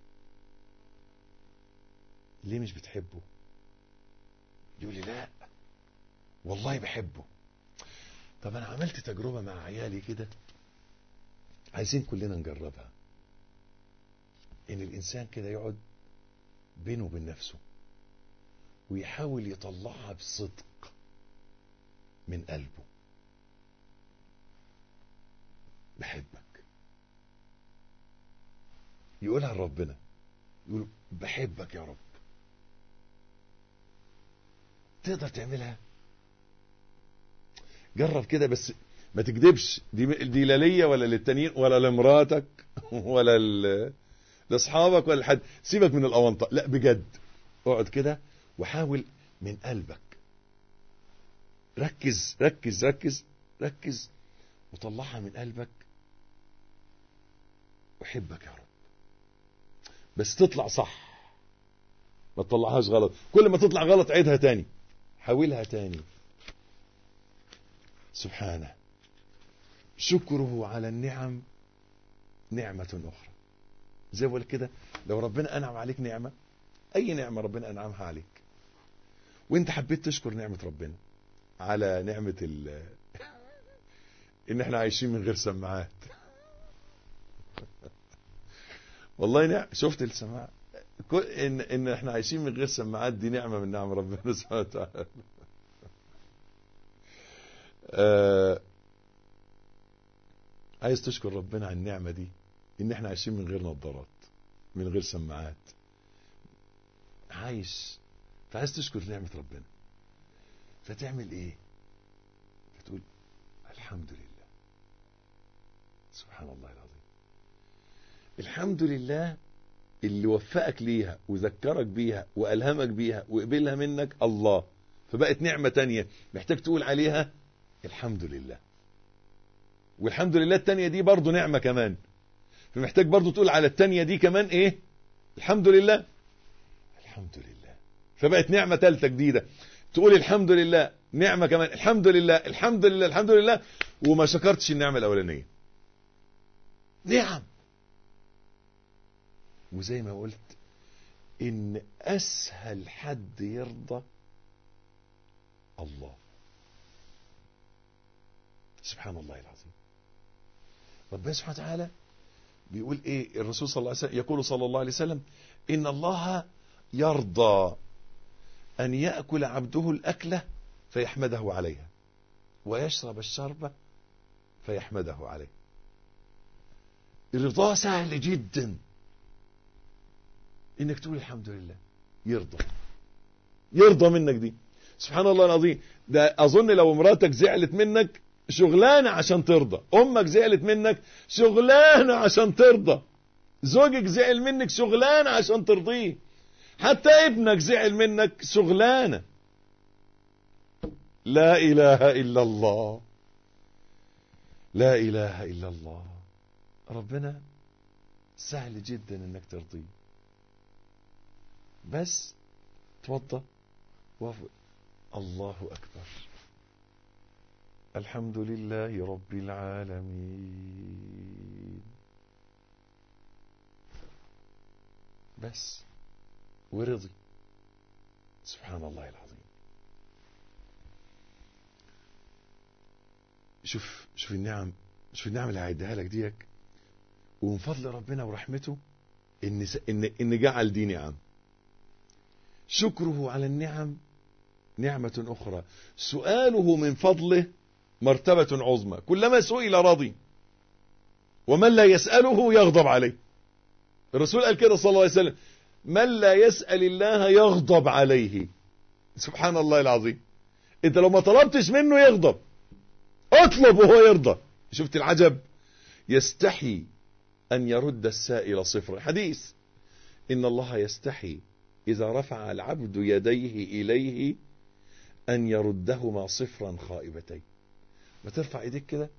ليه مش بتحبه يقول لي لا والله بحبه طب انا عملت تجربة مع عيالي كده عايزين كلنا نجربها ان الانسان كده يقعد بينه وبين نفسه ويحاول يطلعها بصدق من قلبه بحبك يقولها لربنا يقول بحبك يا رب تقدر تعملها جرب كده بس ما تكذبش دي دي لا ليا ولا للتانيين ولا لمراتك ولا ل- لاصحابك ولا لحد سيبك من الاونطه لا بجد اقعد كده وحاول من قلبك ركز ركز ركز ركز وطلعها من قلبك احبك يا رب بس تطلع صح ما تطلعهاش غلط كل ما تطلع غلط عيدها تاني حاولها تاني سبحانه شكره على النعم نعمة أخرى زي ما بقول كده لو ربنا أنعم عليك نعمة أي نعمة ربنا أنعمها عليك وانت حبيت تشكر نعمة ربنا على نعمة ال ان احنا عايشين من غير سماعات والله نعم شفت السماعة كل- ان ان احنا عايشين من غير سماعات دي نعمة من نعم ربنا سبحانه وتعالى آه عايز تشكر ربنا على النعمة دي ان احنا عايشين من غير نظارات من غير سماعات عايش فعايز تشكر نعمة ربنا فتعمل ايه فتقول الحمد لله سبحان الله العظيم الحمد لله اللي وفقك ليها وذكرك بيها وألهمك بيها وقبلها منك الله فبقت نعمة تانية محتاج تقول عليها الحمد لله والحمد لله التانية دي برضو نعمة كمان فمحتاج برضو تقول على التانية دي كمان ايه الحمد لله الحمد لله فبقت نعمة تالتة جديدة تقول الحمد لله نعمة كمان الحمد لله الحمد لله الحمد لله وما شكرتش النعمة الأولانية نعم وزي ما قلت إن أسهل حد يرضى الله سبحان الله العظيم ربنا سبحانه وتعالى بيقول ايه الرسول صلى الله عليه وسلم يقول صلى الله عليه وسلم ان الله يرضى ان ياكل عبده الاكله فيحمده عليها ويشرب الشربه فيحمده عليه الرضا سهل جدا انك تقول الحمد لله يرضى يرضى منك دي سبحان الله العظيم ده اظن لو مراتك زعلت منك شغلانه عشان ترضى امك زعلت منك شغلانه عشان ترضى زوجك زعل منك شغلانه عشان ترضيه حتى ابنك زعل منك شغلانه لا اله الا الله لا اله الا الله ربنا سهل جدا انك ترضيه بس توضى وافق الله اكبر الحمد لله رب العالمين بس ورضي سبحان الله العظيم شوف شوف النعم شوف النعم اللي هيديها لك ديك ومن فضل ربنا ورحمته ان س- ان ان جعل دي نعم شكره على النعم نعمة أخرى سؤاله من فضله مرتبة عظمى كلما سئل رضي ومن لا يسأله يغضب عليه الرسول قال كده صلى الله عليه وسلم من لا يسأل الله يغضب عليه سبحان الله العظيم انت لو ما طلبتش منه يغضب اطلب وهو يرضى شفت العجب يستحي أن يرد السائل صفر حديث إن الله يستحي إذا رفع العبد يديه إليه أن يردهما صفرا خائبتين ما ترفع ايديك كده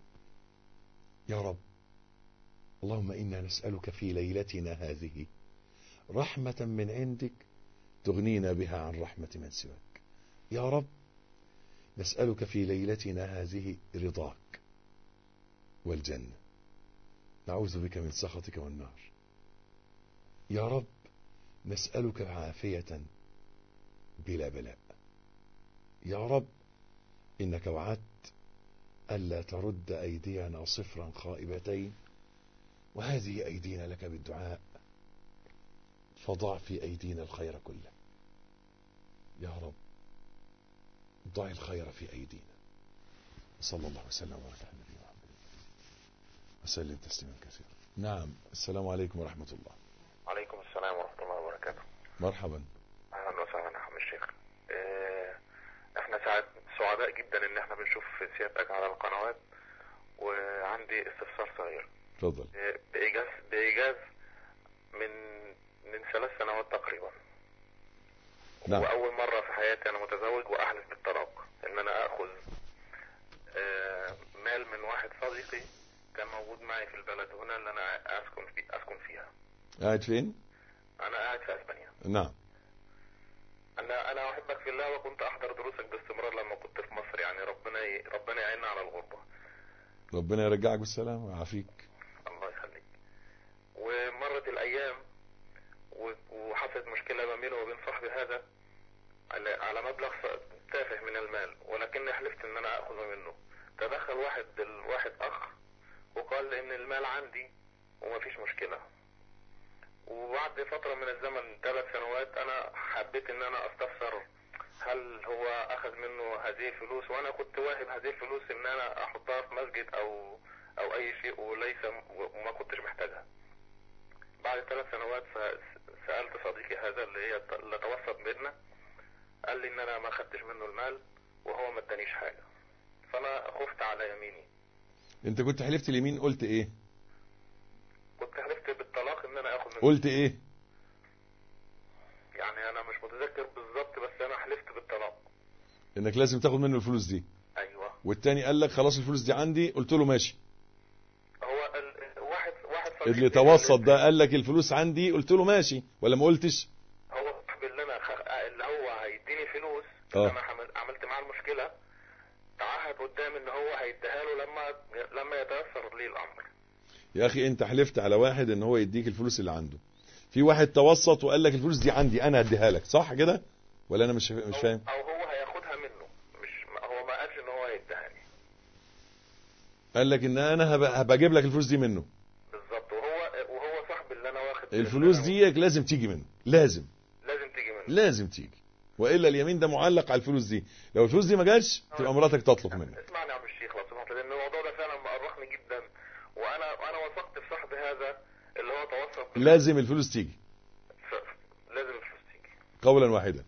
يا رب اللهم إنا نسألك في ليلتنا هذه رحمة من عندك تغنينا بها عن رحمة من سواك يا رب نسألك في ليلتنا هذه رضاك والجنة نعوذ بك من سخطك والنار يا رب نسألك عافية بلا بلاء يا رب إنك وعدت ألا ترد أيدينا صفرا خائبتين وهذه أيدينا لك بالدعاء فضع في أيدينا الخير كله يا رب ضع الخير في أيدينا صلى الله وسلم وبارك على النبي محمد وسلم تسليما كثيرا نعم السلام عليكم ورحمة الله عليكم السلام ورحمة الله وبركاته مرحبا أهلا وسهلا يا عم الشيخ إيه، احنا سعد سعداء جدا ان احنا بنشوف سيادتك على القنوات وعندي استفسار صغير تفضل إيه، بإيجاز بإيجاز من من ثلاث سنوات تقريبا نعم. وأول مرة في حياتي أنا متزوج وأحلف بالطلاق إن أنا آخذ آه، مال من واحد صديقي كان موجود معي في البلد هنا اللي أنا أسكن في أسكن فيها قاعد فين أنا قاعد في أسبانيا نعم أنا أنا أحبك في الله وكنت أحضر دروسك باستمرار لما كنت في مصر يعني ربنا ي... ربنا يعيننا على الغربة ربنا يرجعك بالسلامة ويعافيك الله يخليك ومرت الأيام و... وحصلت مشكلة ما بيني وبين صاحبي هذا على, على مبلغ ص- تافه من المال ولكني حلفت إن أنا آخذه منه تدخل واحد واحد أخ وقال إن المال عندي ومفيش مشكلة وبعد فترة من الزمن ثلاث سنوات أنا حبيت إن أنا أستفسر هل هو أخذ منه هذه الفلوس وأنا كنت واهب هذه الفلوس إن أنا أحطها في مسجد أو أو أي شيء وليس وما كنتش محتاجها. بعد ثلاث سنوات س- سألت صديقي هذا اللي هي اللي توسط بيننا قال لي إن أنا ما خدتش منه المال وهو ما ادانيش حاجة. فأنا خفت على يميني. انت كنت حلفت اليمين قلت ايه كنت حلفت بالطلاق إن أنا آخذ منه. قلت ايه يعني أنا مش متذكر بالظبط بس أنا حلفت بالطلاق. انك لازم تاخد منه الفلوس دي أيوه. والتاني قال لك خلاص الفلوس دي عندي قلت له ماشي هو ال... واحد واحد صديقي اللي توسط ده قال لك الفلوس عندي قلت له ماشي ولا ما قلتش هو صاحبي اللي انا خ... اللي هو هيديني فلوس اه. انا عمل... عملت معاه المشكله تعهد قدام ان هو هيديها له لما لما يتيسر لي الامر يا اخي انت حلفت على واحد ان هو يديك الفلوس اللي عنده في واحد توسط وقال لك الفلوس دي عندي انا هديها لك صح كده ولا انا مش مش فاهم او هو هياخدها منه مش هو ما قالش ان هو هيديها لي قال لك ان انا هب- هبقى اجيب لك الفلوس دي منه بالظبط وهو وهو صاحبي اللي انا واخد الفلوس دي لازم تيجي منه لازم لازم تيجي منه لازم تيجي والا اليمين ده معلق على الفلوس دي لو الفلوس دي ما جاتش تبقى مراتك تطلق منك اسمعني يا عم الشيخ لو سمحت لان الموضوع ده فعلا مقرقني جدا وانا انا وثقت في صاحبي هذا اللي هو توسط لازم الفلوس تيجي لازم الفلوس تيجي قولا واحدا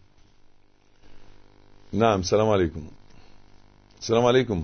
نعم السلام عليكم السلام عليكم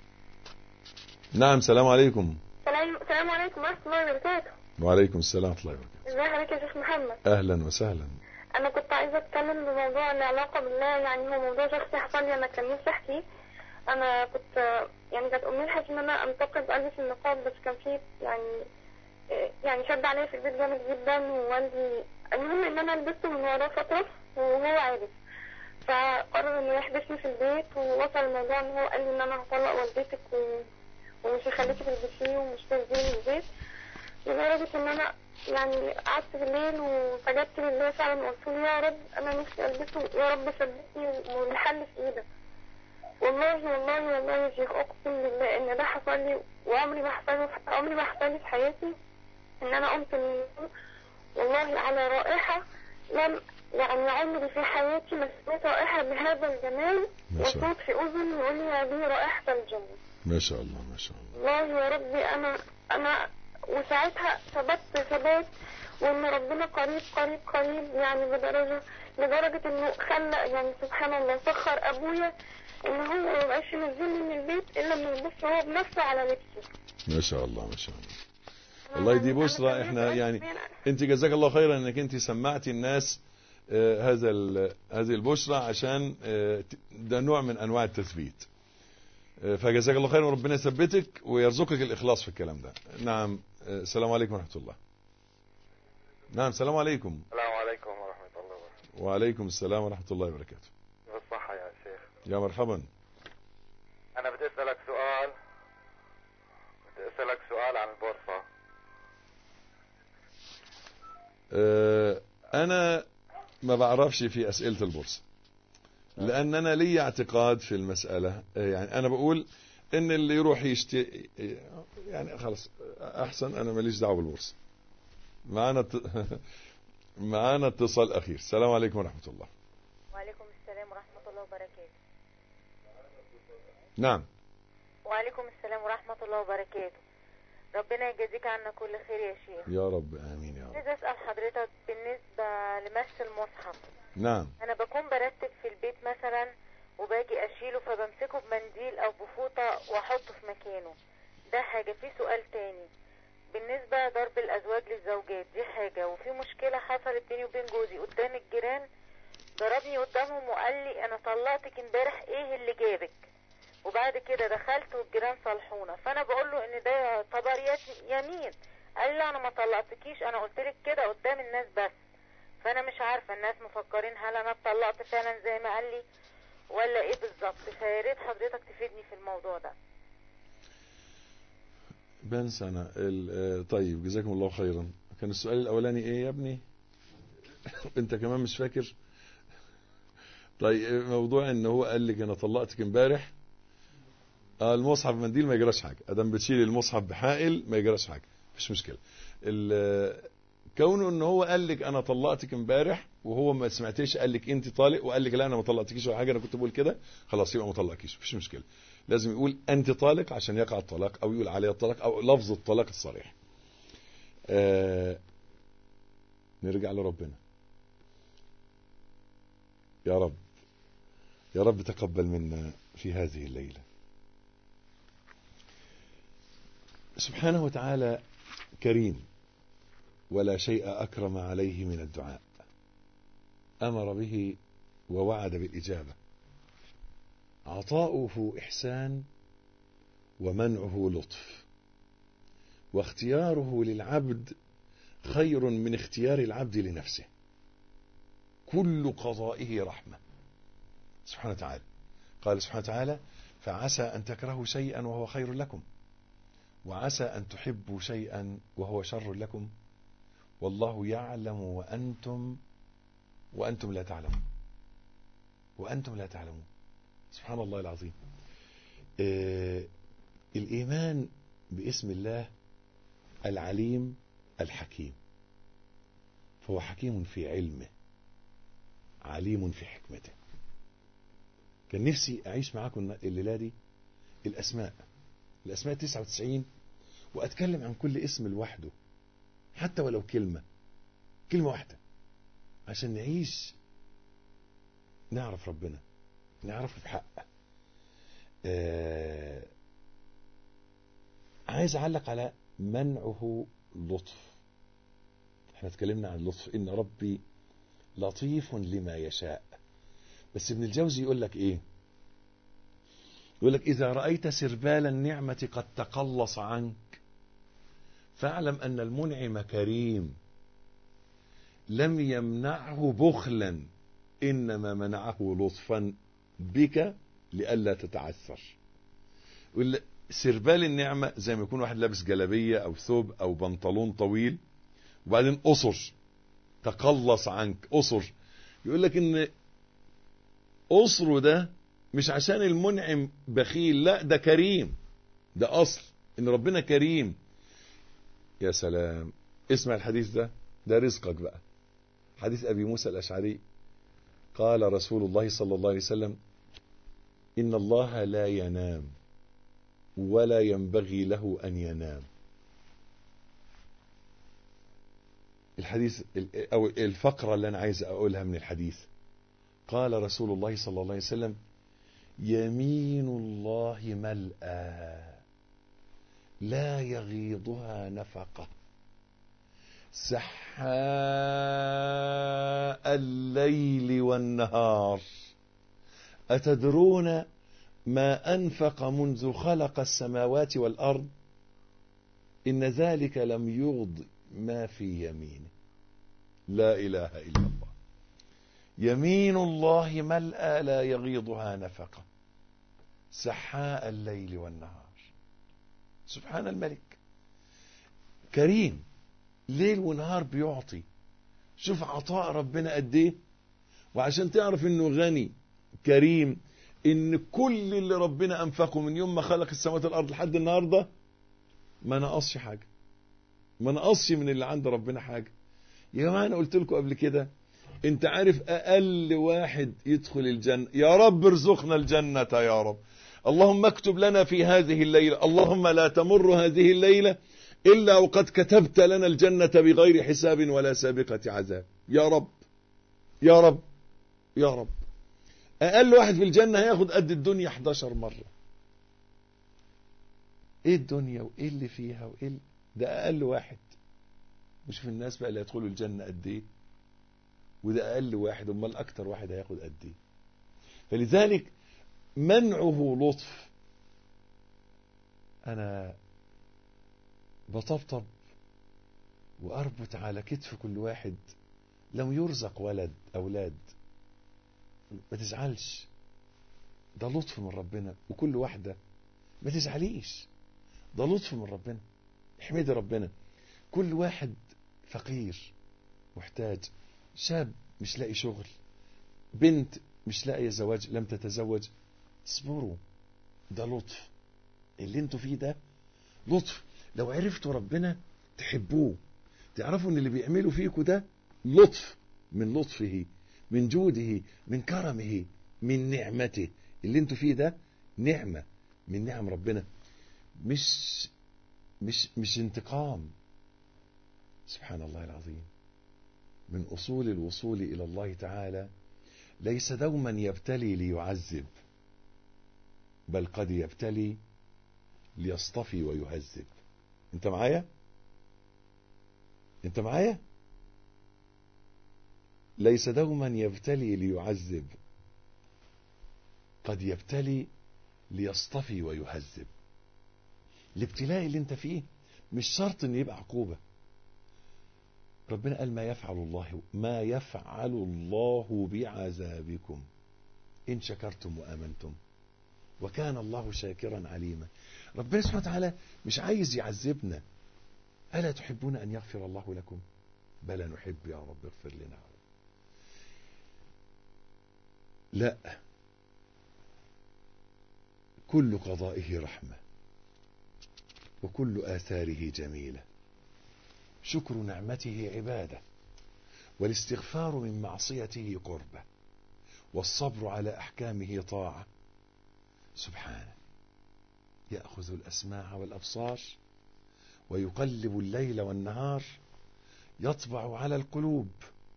نعم السلام عليكم سلام السلام عليكم ورحمة الله وبركاته وعليكم السلام ورحمة الله وبركاته ازي حضرتك يا شيخ محمد أهلا وسهلا انا كنت عايزة اتكلم بموضوع له علاقة بالله يعني هو موضوع شخصي حصل لي انا كان نفسي احكيه انا كنت يعني كانت امنيتي ان انا انتقد البس النقاب بس كان في يعني يعني شد عليا في البيت جامد جدا ووالدي المهم ان انا لبسته من وراه فترة وهو عارف فقرر انه يحبسني في البيت ووصل الموضوع ان هو قال لي ان انا هطلق والدتك و... ومش هخليكي تلبسيه ومش تنزلي من البيت لدرجة ان انا يعني قعدت بالليل وسجدت لله فعلا وقلت له يا رب انا نفسي البسه يا رب ثبتني والحل في ايدك والله والله والله يا شيخ اقسم بالله ان ده حصل لي وعمري ما حصل عمري ما حصل لي في حياتي ان انا قمت من النوم والله على رائحة لم يعني عمري في حياتي ما سمعت رائحة بهذا الجمال ما شاء الله. وصوت في اذني يقول لي هذه رائحة الجنة ما شاء الله ما شاء الله والله يا ربي انا انا وساعتها ثبت ثبات وان ربنا قريب قريب قريب يعني بدرجة لدرجة انه خلى يعني سبحان الله سخر ابويا ان هو ما يبقاش ينزلني من البيت الا لما يبص هو بنفسه على لبسي ما شاء الله ما شاء الله والله دي بشرى احنا يعني انت جزاك الله خيرا انك انت سمعتي الناس آه، هذا ال- هذه البشرى عشان آه، ت- ده نوع من انواع التثبيت آه، فجزاك الله خيرا وربنا يثبتك ويرزقك الاخلاص في الكلام ده نعم آه، السلام عليكم ورحمه الله نعم السلام عليكم السلام عليكم ورحمة الله وبركاته وعليكم السلام ورحمه الله وبركاته بالصحة يا شيخ يا مرحبا أنا بدي أسألك سؤال بدي أسألك سؤال عن البورصة آه، انا ما بعرفش في اسئله البورصه لان انا لي اعتقاد في المساله آه، يعني انا بقول ان اللي يروح يشتري يعني خلاص احسن انا ماليش دعوه بالبورصه معانا ت... معانا اتصال اخير السلام عليكم ورحمه الله وعليكم السلام ورحمة الله وبركاته نعم وعليكم السلام ورحمة الله وبركاته ربنا يجازيك عنا كل خير يا شيخ يا رب امين يا رب عايز اسأل حضرتك بالنسبة لمس المصحف نعم انا بكون برتب في البيت مثلا وباجي اشيله فبمسكه بمنديل او بفوطة واحطه في مكانه ده حاجة في سؤال تاني بالنسبة ضرب الازواج للزوجات دي حاجة وفي مشكلة حصلت بيني وبين جوزي قدام الجيران ضربني قدامهم وقال لي انا طلقتك امبارح ايه اللي جابك وبعد كده دخلت والجيران صالحونا فانا بقول له ان ده يعتبر يت- يمين قال لي لا انا ما طلقتكيش انا قلت لك كده قدام الناس بس فانا مش عارفه الناس مفكرين هل انا اتطلقت فعلا زي ما قال لي ولا ايه بالظبط فيا ريت حضرتك تفيدني في الموضوع ده بنسى انا ال- آه، طيب جزاكم الله خيرا كان السؤال الاولاني ايه يا ابني انت كمان مش فاكر طيب موضوع ان هو قال لك انا طلقتك امبارح آه المصحف منديل ما يجراش حاجه ادم بتشيل المصحف بحائل ما يجراش حاجه مفيش مشكله ال- كونه ان هو قال لك انا طلقتك امبارح وهو ما سمعتيش قال لك انت طالق وقال لك لا انا ما طلقتكيش ولا حاجه انا كنت بقول كده خلاص يبقى ما طلقكيش مفيش مشكله لازم يقول انت طالق عشان يقع الطلاق او يقول عليه الطلاق او لفظ الطلاق الصريح آه نرجع لربنا يا رب يا رب تقبل منا في هذه الليلة سبحانه وتعالى كريم ولا شيء أكرم عليه من الدعاء أمر به ووعد بالإجابة عطاؤه إحسان ومنعه لطف واختياره للعبد خير من اختيار العبد لنفسه كل قضائه رحمة سبحانه وتعالى قال سبحانه وتعالى فعسى أن تكرهوا شيئا وهو خير لكم وعسى أن تحبوا شيئا وهو شر لكم والله يعلم وأنتم وأنتم لا تعلمون وأنتم لا تعلمون سبحان الله العظيم آه الإيمان باسم الله العليم الحكيم فهو حكيم في علمه عليم في حكمته كان نفسي أعيش معاكم الليلة دي الأسماء الأسماء 99 وأتكلم عن كل اسم لوحده حتى ولو كلمة كلمة واحدة عشان نعيش نعرف ربنا نعرفه بحق آه عايز أعلق على منعه لطف احنا اتكلمنا عن اللطف إن ربي لطيف لما يشاء بس ابن الجوزي يقول لك ايه يقول لك إذا رأيت سربال النعمة قد تقلص عنك فاعلم أن المنعم كريم لم يمنعه بخلا إنما منعه لطفا بك لئلا تتعثر سربال النعمة زي ما يكون واحد لابس جلابية او ثوب او بنطلون طويل وبعدين قصر تقلص عنك قصر يقول لك ان قصره ده مش عشان المنعم بخيل لا ده كريم ده اصل ان ربنا كريم يا سلام اسمع الحديث ده ده رزقك بقى حديث ابي موسى الاشعري قال رسول الله صلى الله عليه وسلم ان الله لا ينام ولا ينبغي له ان ينام الحديث او الفقره اللي انا عايز اقولها من الحديث قال رسول الله صلى الله عليه وسلم يمين الله ملأى لا يغيضها نفقة سحاء الليل والنهار أتدرون ما أنفق منذ خلق السماوات والأرض إن ذلك لم يغض ما في يمينه لا إله إلا الله يمين الله ملأى لا يغيضها نفقة سحاء الليل والنهار سبحان الملك كريم ليل ونهار بيعطي شوف عطاء ربنا قد ايه وعشان تعرف انه غني كريم ان كل اللي ربنا انفقه من يوم ما خلق السماوات والارض لحد النهارده ما نقصش حاجه ما نقصش من اللي عند ربنا حاجه يا جماعه انا قلت لكم قبل كده انت عارف اقل واحد يدخل الجنه يا رب ارزقنا الجنه يا رب اللهم اكتب لنا في هذه الليله اللهم لا تمر هذه الليله الا وقد كتبت لنا الجنه بغير حساب ولا سابقه عذاب يا رب يا رب يا رب اقل واحد في الجنه هياخد قد الدنيا 11 مره ايه الدنيا وايه اللي فيها وايه اللي... ده اقل واحد وشوف الناس بقى اللي هيدخلوا الجنه قد ايه وده اقل واحد امال اكتر واحد هياخد قد ايه فلذلك منعه لطف انا بطبطب واربط على كتف كل واحد لم يرزق ولد اولاد ما تزعلش ده لطف من ربنا وكل واحدة ما تزعليش ده لطف من ربنا احمدي ربنا كل واحد فقير محتاج شاب مش لاقي شغل بنت مش لاقي زواج لم تتزوج اصبروا ده لطف اللي انتوا فيه ده لطف لو عرفتوا ربنا تحبوه تعرفوا ان اللي بيعملوا فيكم ده لطف من لطفه من جوده من كرمه من نعمته اللي انتوا فيه ده نعمة من نعم ربنا مش مش مش انتقام سبحان الله العظيم من أصول الوصول إلى الله تعالى ليس دوما يبتلي ليعذب بل قد يبتلي ليصطفي ويهذب انت معايا انت معايا ليس دوما يبتلي ليعذب قد يبتلي ليصطفي ويهذب الابتلاء اللي انت فيه مش شرط ان يبقى عقوبة ربنا قال ما يفعل الله ما يفعل الله بعذابكم إن شكرتم وآمنتم وكان الله شاكرا عليما ربنا سبحانه وتعالى مش عايز يعذبنا ألا تحبون أن يغفر الله لكم بلى نحب يا رب اغفر لنا لا كل قضائه رحمة وكل آثاره جميلة شكر نعمته عبادة والاستغفار من معصيته قربة والصبر على أحكامه طاعة سبحانه يأخذ الأسماع والأبصار ويقلب الليل والنهار يطبع على القلوب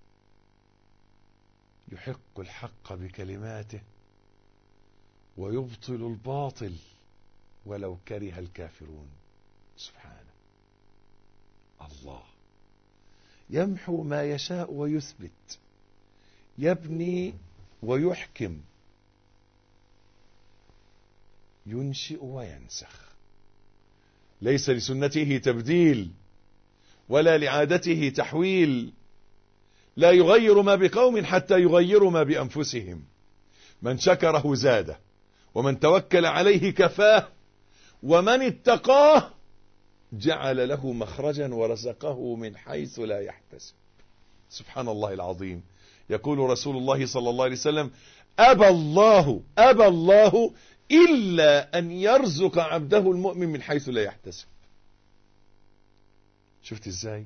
يحق الحق بكلماته ويبطل الباطل ولو كره الكافرون سبحانه الله يمحو ما يشاء ويثبت يبني ويحكم ينشئ وينسخ ليس لسنته تبديل ولا لعادته تحويل لا يغير ما بقوم حتى يغيروا ما بأنفسهم من شكره زاده ومن توكل عليه كفاه ومن اتقاه جعل له مخرجا ورزقه من حيث لا يحتسب سبحان الله العظيم يقول رسول الله صلى الله عليه وسلم أبى الله أبى الله إلا أن يرزق عبده المؤمن من حيث لا يحتسب شفت ازاي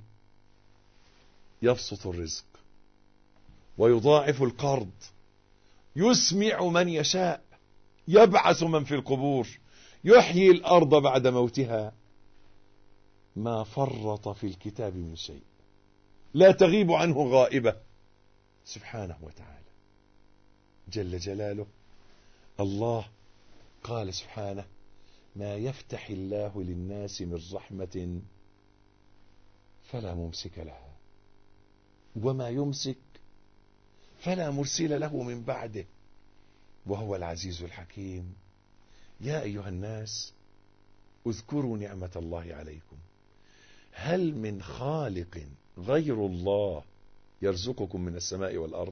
يبسط الرزق ويضاعف القرض يسمع من يشاء يبعث من في القبور يحيي الأرض بعد موتها ما فرط في الكتاب من شيء لا تغيب عنه غائبة سبحانه وتعالى جل جلاله الله قال سبحانه ما يفتح الله للناس من رحمة فلا ممسك لها وما يمسك فلا مرسل له من بعده وهو العزيز الحكيم يا أيها الناس اذكروا نعمة الله عليكم هل من خالق غير الله يرزقكم من السماء والأرض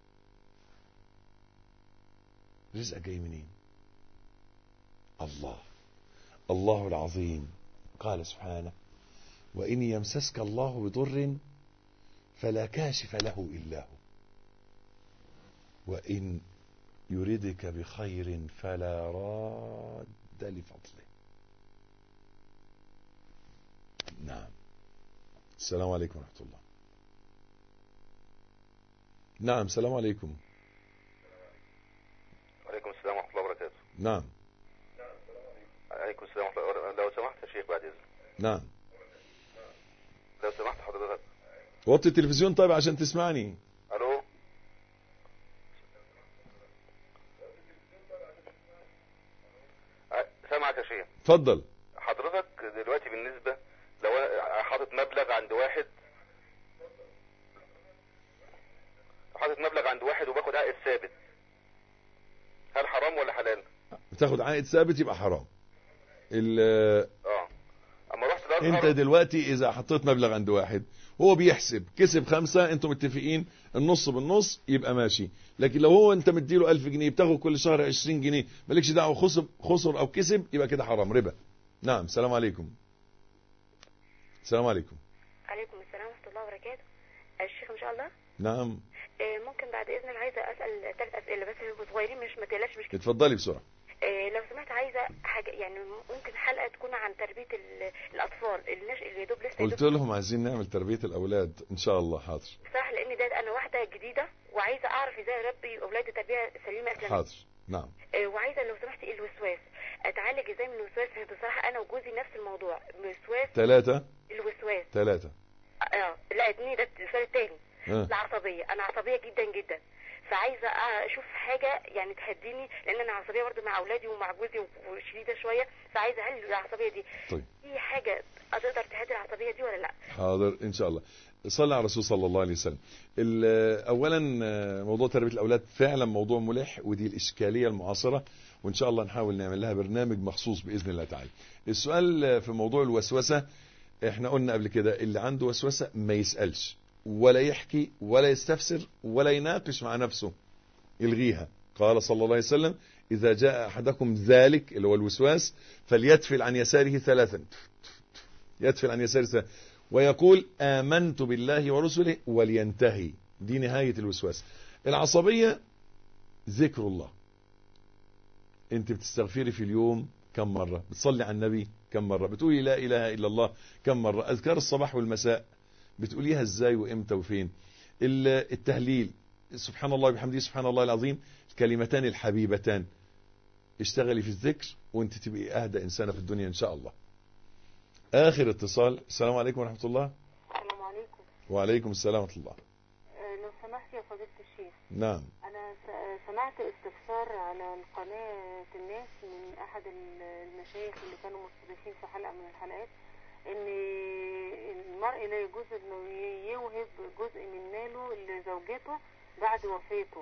رزق جاي منين الله الله العظيم قال سبحانه وإن يمسسك الله بضر فلا كاشف له إلا هو وإن يردك بخير فلا راد لفضله نعم السلام عليكم ورحمة الله نعم السلام عليكم وعليكم السلام ورحمة الله وبركاته نعم عليكم السلام ورحمة الله وبركاته لو سمحت يا شيخ بعد إذنك نعم لو سمحت حضرتك وطي التلفزيون طيب عشان تسمعني ألو أه، سامعك يا شيخ اتفضل حضرتك دلوقتي بالنسبة لو أنا حاطط مبلغ عند واحد حاطط مبلغ عند واحد وباخد عائد ثابت هل حرام ولا حلال؟ بتاخد عائد ثابت يبقى حرام ال- اه اما رحت الازهر انت دلوقتي اذا حطيت مبلغ عند واحد هو بيحسب كسب خمسة انتم متفقين النص بالنص يبقى ماشي لكن لو هو انت مديله ألف جنيه بتاخد كل شهر عشرين جنيه مالكش دعوة خسر, خسر او كسب يبقى كده حرام ربا نعم السلام عليكم السلام عليكم عليكم السلام ورحمة الله وبركاته الشيخ إن شاء الله نعم آه، ممكن بعد إذنك عايزة أسأل ثلاث أسئلة بس هيبقوا صغيرين مش ما تقلقش مش كتير اتفضلي بسرعة آه، لو سمحت عايزة حاجة يعني ممكن حلقة تكون عن تربية ال- الأطفال الناس اللي يا دوب لسه يا قلت دوب لهم عايزين نعمل تربية الاولاد ان شاء الله حاضر صح لأن ده أنا واحدة جديدة وعايزة أعرف إزاي أربي أولادي تربية سليمة إسلامية حاضر نعم آه، وعايزة لو سمحتي الوسواس أتعالج إزاي من الوسواس بصراحة أنا وجوزي نفس الموضوع وسواس ثلاثة الوسواس ثلاثة اه لا اتنين ده السؤال التاني آه. العصبية انا عصبية جدا جدا فعايزة اشوف حاجة يعني تهديني لان انا عصبية برضه مع اولادي ومع جوزي وشديدة شوية فعايزة هل العصبية دي طيب في حاجة تقدر تهدي العصبية دي ولا لا حاضر ان شاء الله صلى على الرسول صلى الله عليه وسلم ال- اولا آه، موضوع تربيه الاولاد فعلا موضوع ملح ودي الاشكاليه المعاصره وان شاء الله نحاول نعمل لها برنامج مخصوص باذن الله تعالى السؤال آه، في موضوع الوسوسه احنا قلنا قبل كده اللي عنده وسوسه ما يسالش ولا يحكي ولا يستفسر ولا يناقش مع نفسه يلغيها قال صلى الله عليه وسلم اذا جاء احدكم ذلك اللي هو الوسواس فليتفل عن يساره ثلاثا يدفل عن يساره ثلاثا ويقول آمنت بالله ورسله ولينتهي دي نهاية الوسواس العصبية ذكر الله انت بتستغفري في اليوم كم مرة بتصلي على النبي كم مرة بتقولي لا إله إلا الله كم مرة أذكار الصباح والمساء بتقوليها ازاي وامتى وفين ال- التهليل سبحان الله وبحمده سبحان الله العظيم الكلمتان الحبيبتان اشتغلي في الذكر وانت تبقي اهدى انسانه في الدنيا ان شاء الله اخر اتصال السلام عليكم ورحمه الله السلام عليكم وعليكم السلام ورحمه الله آه، لو سمحت يا فضيلة الشيخ نعم أنا س- سمعت استفسار على القناة الناس من أحد ال- المشايخ اللي كانوا مستضيفين في حلقة من الحلقات إن المرء لا يجوز إنه ي- يوهب جزء من ماله لزوجته بعد وفاته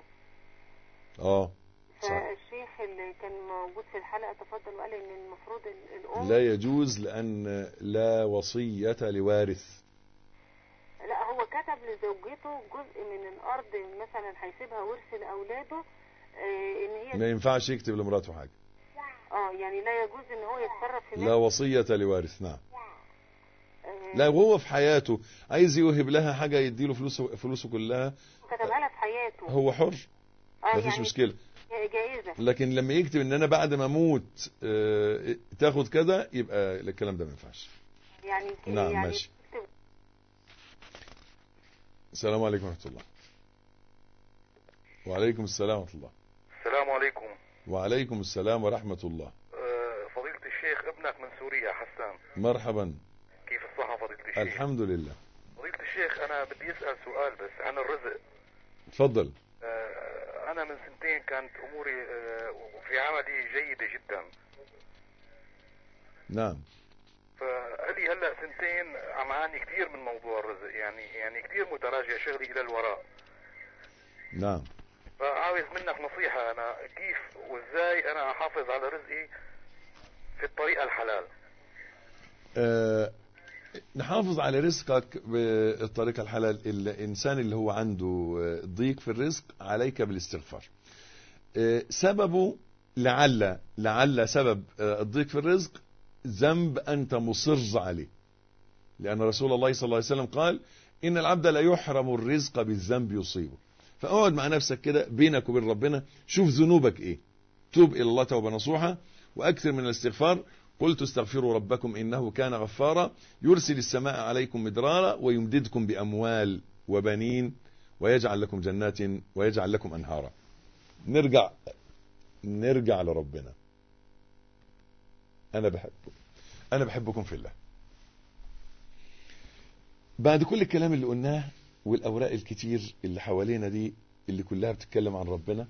اه صح فالشيخ اللي كان موجود في الحلقة تفضل وقال إن المفروض ال- الأم لا يجوز لان لا وصيه لوارث لا هو كتب لزوجته جزء من الأرض مثلا هيسيبها ورث لأولاده آه، إن هي ما ينفعش يكتب لمراته حاجه اه يعني لا يجوز ان هو يتصرف في لا مال وصية لوارث نعم آه، لا وهو في حياته عايز يوهب لها حاجة يديله فلوسه فلوسه كلها كتبها لها في حياته هو حر اه مفيش يعني مشكلة جائزة لكن لما يكتب ان انا بعد ما اموت آه، تاخد كذا يبقى الكلام ده ما ينفعش يعني نعم يعني ماشي السلام عليكم ورحمة الله وعليكم السلام ورحمة الله السلام عليكم وعليكم السلام ورحمة الله آه، فضيلة الشيخ ابنك من سوريا حسان مرحبا كيف الصحة فضيلة الشيخ الحمد لله فضيلة الشيخ أنا بدي أسأل سؤال بس عن الرزق تفضل آه، أنا من سنتين كانت أموري آه، في عملي جيدة جدا نعم فقالي هلا سنتين عم أعاني كثير من موضوع الرزق يعني يعني كثير متراجع شغلي إلى الوراء نعم فعاوز منك نصيحة أنا كيف وإزاي أنا أحافظ على رزقي في الطريقة الحلال آه، نحافظ على رزقك بالطريقة الحلال الإنسان اللي هو عنده آه، ضيق في الرزق عليك بالاستغفار آه، سببه لعل لعل سبب آه، الضيق في الرزق ذنب أنت مصر عليه لأن رسول الله صلى الله عليه وسلم قال إن العبد لا يحرم الرزق بالذنب يصيبه فاقعد مع نفسك كده بينك وبين ربنا شوف ذنوبك ايه توب الى الله توبه نصوحه واكثر من الاستغفار قلت استغفروا ربكم انه كان غفارا يرسل السماء عليكم مدرارا ويمددكم باموال وبنين ويجعل لكم جنات ويجعل لكم انهارا نرجع نرجع لربنا انا بحبكم انا بحبكم في الله بعد كل الكلام اللي قلناه والاوراق الكتير اللي حوالينا دي اللي كلها بتتكلم عن ربنا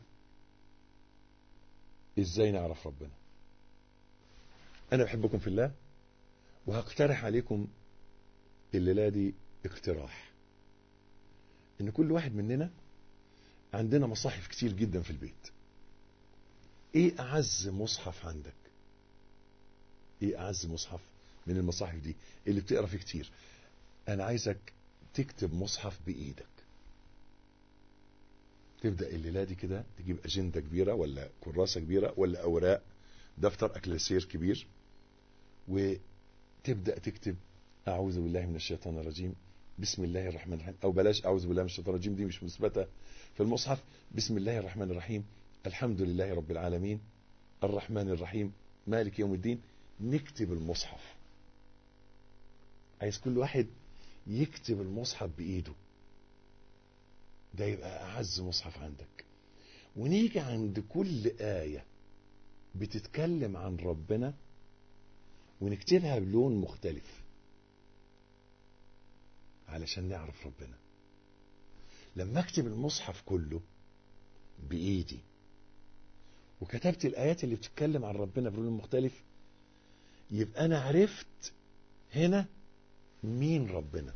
ازاي نعرف ربنا انا بحبكم في الله وهقترح عليكم الليله دي اقتراح ان كل واحد مننا عندنا مصاحف كتير جدا في البيت ايه اعز مصحف عندك ايه اعز مصحف من المصاحف دي اللي بتقرا فيه كتير انا عايزك تكتب مصحف بايدك تبدا الليله دي كده تجيب اجنده كبيره ولا كراسه كبيره ولا اوراق دفتر اكلاسير كبير وتبدا تكتب اعوذ بالله من الشيطان الرجيم بسم الله الرحمن الرحيم او بلاش اعوذ بالله من الشيطان الرجيم دي مش مثبته في المصحف بسم الله الرحمن الرحيم الحمد لله رب العالمين الرحمن الرحيم مالك يوم الدين نكتب المصحف عايز كل واحد يكتب المصحف بإيده ده يبقى أعز مصحف عندك ونيجي عند كل آية بتتكلم عن ربنا ونكتبها بلون مختلف علشان نعرف ربنا لما اكتب المصحف كله بإيدي وكتبت الآيات اللي بتتكلم عن ربنا بلون مختلف يبقى أنا عرفت هنا مين ربنا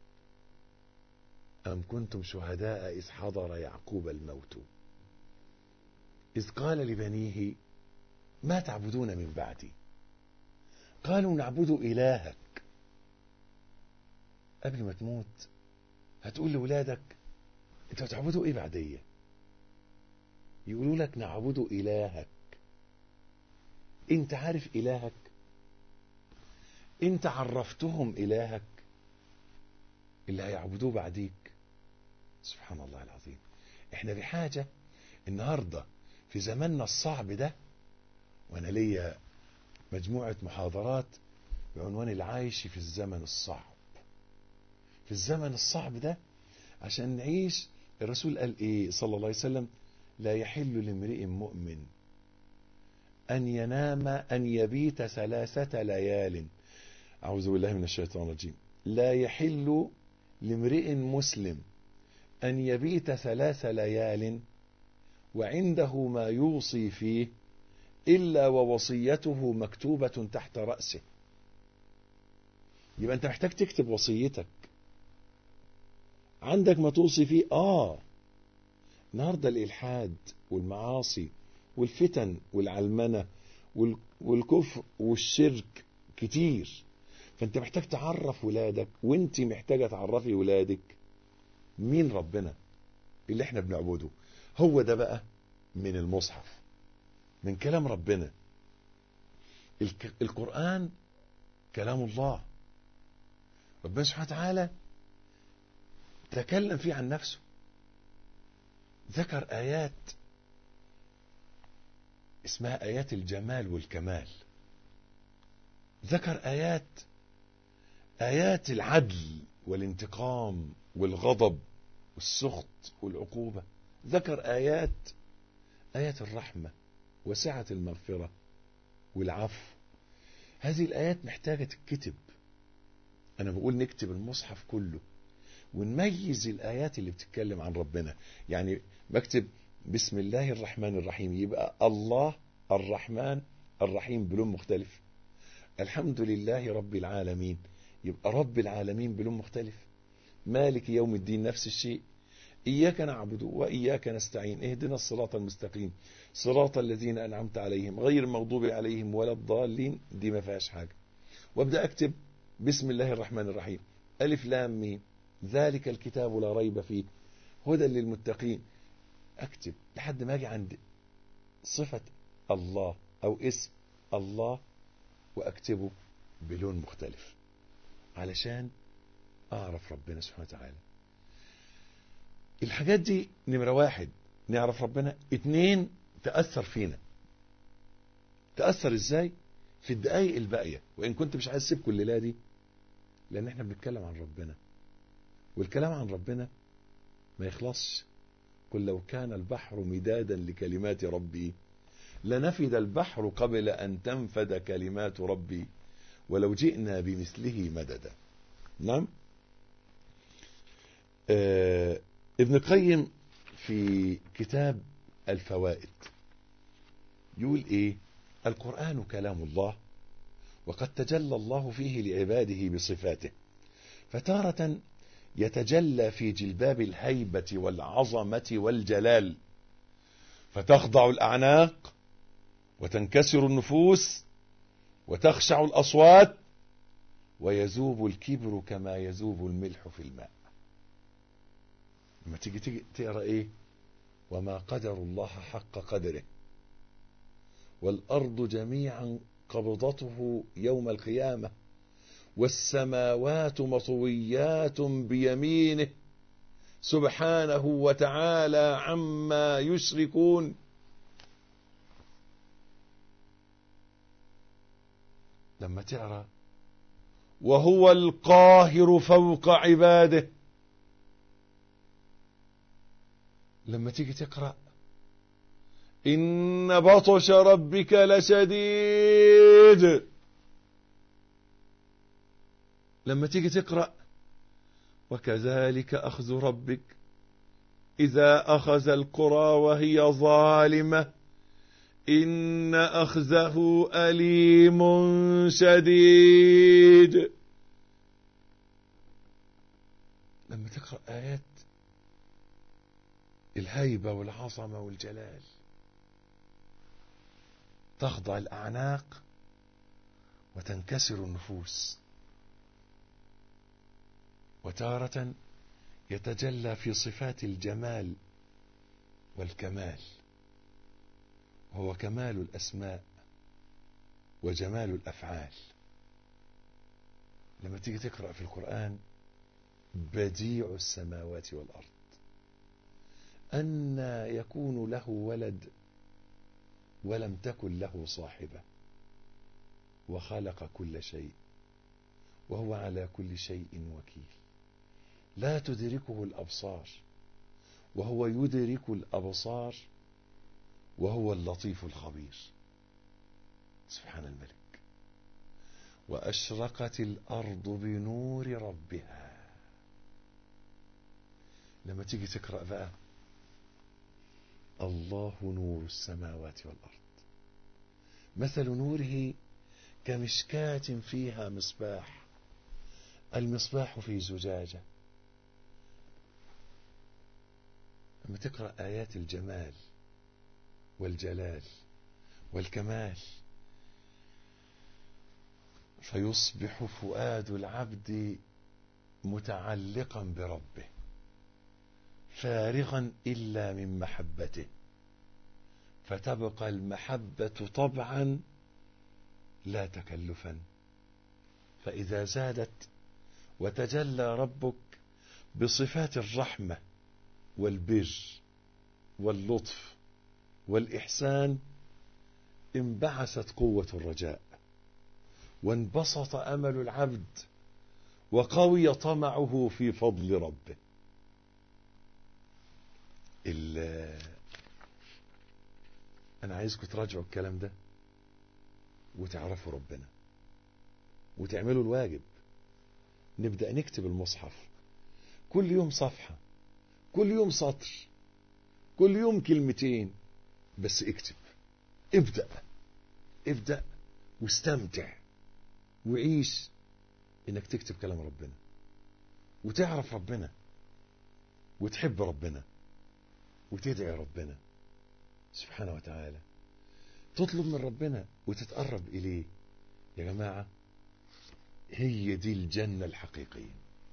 أم كنتم شهداء إذ حضر يعقوب الموت إذ قال لبنيه ما تعبدون من بعدي قالوا نعبد إلهك قبل ما تموت هتقول لولادك انتوا هتعبدوا ايه بعدية يقولوا لك نعبد إلهك انت عارف إلهك انت عرفتهم إلهك اللي هيعبدوه بعديك سبحان الله العظيم احنا بحاجة النهاردة في زماننا الصعب ده وانا ليا مجموعة محاضرات بعنوان العايش في الزمن الصعب في الزمن الصعب ده عشان نعيش الرسول قال ايه صلى الله عليه وسلم لا يحل لامرئ مؤمن ان ينام ان يبيت ثلاثة ليال أعوذ بالله من الشيطان الرجيم لا يحل لامرئ مسلم أن يبيت ثلاث ليال وعنده ما يوصي فيه إلا ووصيته مكتوبة تحت رأسه يبقى أنت محتاج تكتب وصيتك عندك ما توصي فيه آه النهاردة الإلحاد والمعاصي والفتن والعلمنة والكفر والشرك كتير فانت محتاج تعرف ولادك وانت محتاجة تعرفي ولادك مين ربنا اللي احنا بنعبده هو ده بقى من المصحف من كلام ربنا الك- القرآن كلام الله ربنا سبحانه وتعالى تكلم فيه عن نفسه ذكر آيات اسمها آيات الجمال والكمال ذكر آيات آيات العدل والانتقام والغضب والسخط والعقوبة ذكر آيات آيات الرحمة وسعة المغفرة والعفو هذه الآيات محتاجة تتكتب أنا بقول نكتب المصحف كله ونميز الآيات اللي بتتكلم عن ربنا يعني بكتب بسم الله الرحمن الرحيم يبقى الله الرحمن الرحيم بلون مختلف الحمد لله رب العالمين يبقى رب العالمين بلون مختلف مالك يوم الدين نفس الشيء إياك نعبد وإياك نستعين اهدنا الصراط المستقيم صراط الذين أنعمت عليهم غير المغضوب عليهم ولا الضالين دي ما فيهاش حاجة وابدأ أكتب بسم الله الرحمن الرحيم ألف لام ميم ذلك الكتاب لا ريب فيه هدى للمتقين أكتب لحد ما أجي عند صفة الله أو اسم الله وأكتبه بلون مختلف علشان أعرف ربنا سبحانه وتعالى الحاجات دي نمرة واحد نعرف ربنا اتنين تأثر فينا تأثر ازاي في الدقايق الباقية وإن كنت مش عايز اسيب كل الليلة دي لأن احنا بنتكلم عن ربنا والكلام عن ربنا ما يخلصش قل لو كان البحر مدادا لكلمات ربي لنفد البحر قبل أن تنفد كلمات ربي ولو جئنا بمثله مددا نعم آه ابن القيم في كتاب الفوائد يقول ايه القرآن كلام الله وقد تجلى الله فيه لعباده بصفاته فتارة يتجلى في جلباب الهيبة والعظمة والجلال فتخضع الأعناق وتنكسر النفوس وتخشع الأصوات ويذوب الكبر كما يذوب الملح في الماء لما تيجي تيجي تقرا ايه وما قدر الله حق قدره والارض جميعا قبضته يوم القيامه والسماوات مطويات بيمينه سبحانه وتعالى عما يشركون لما تقرا وهو القاهر فوق عباده لما تيجي تقرا ان بطش ربك لشديد لما تيجي تقرا وكذلك اخذ ربك اذا اخذ القرى وهي ظالمه ان اخذه اليم شديد لما تقرا ايات الهيبه والعظمه والجلال تخضع الاعناق وتنكسر النفوس وتاره يتجلى في صفات الجمال والكمال وهو كمال الاسماء وجمال الافعال لما تيجي تقرا في القران بديع السماوات والارض ان يكون له ولد ولم تكن له صاحبه وخلق كل شيء وهو على كل شيء وكيل لا تدركه الابصار وهو يدرك الابصار وهو اللطيف الخبير سبحان الملك واشرقت الارض بنور ربها لما تيجي تقرا بقى الله نور السماوات والارض مثل نوره كمشكاه فيها مصباح المصباح في زجاجه لما تقرا ايات الجمال والجلال والكمال فيصبح فؤاد العبد متعلقا بربه فارغا الا من محبته فتبقى المحبه طبعا لا تكلفا فإذا زادت وتجلى ربك بصفات الرحمة والبر واللطف والإحسان انبعثت قوة الرجاء وانبسط أمل العبد وقوي طمعه في فضل ربه أنا عايزكم تراجعوا الكلام ده وتعرفوا ربنا وتعملوا الواجب نبدأ نكتب المصحف كل يوم صفحة كل يوم سطر كل يوم كلمتين بس اكتب ابدأ ابدأ واستمتع وعيش انك تكتب كلام ربنا وتعرف ربنا وتحب ربنا وتدعي ربنا سبحانه وتعالى تطلب من ربنا وتتقرب إليه يا جماعة هي دي الجنة الحقيقية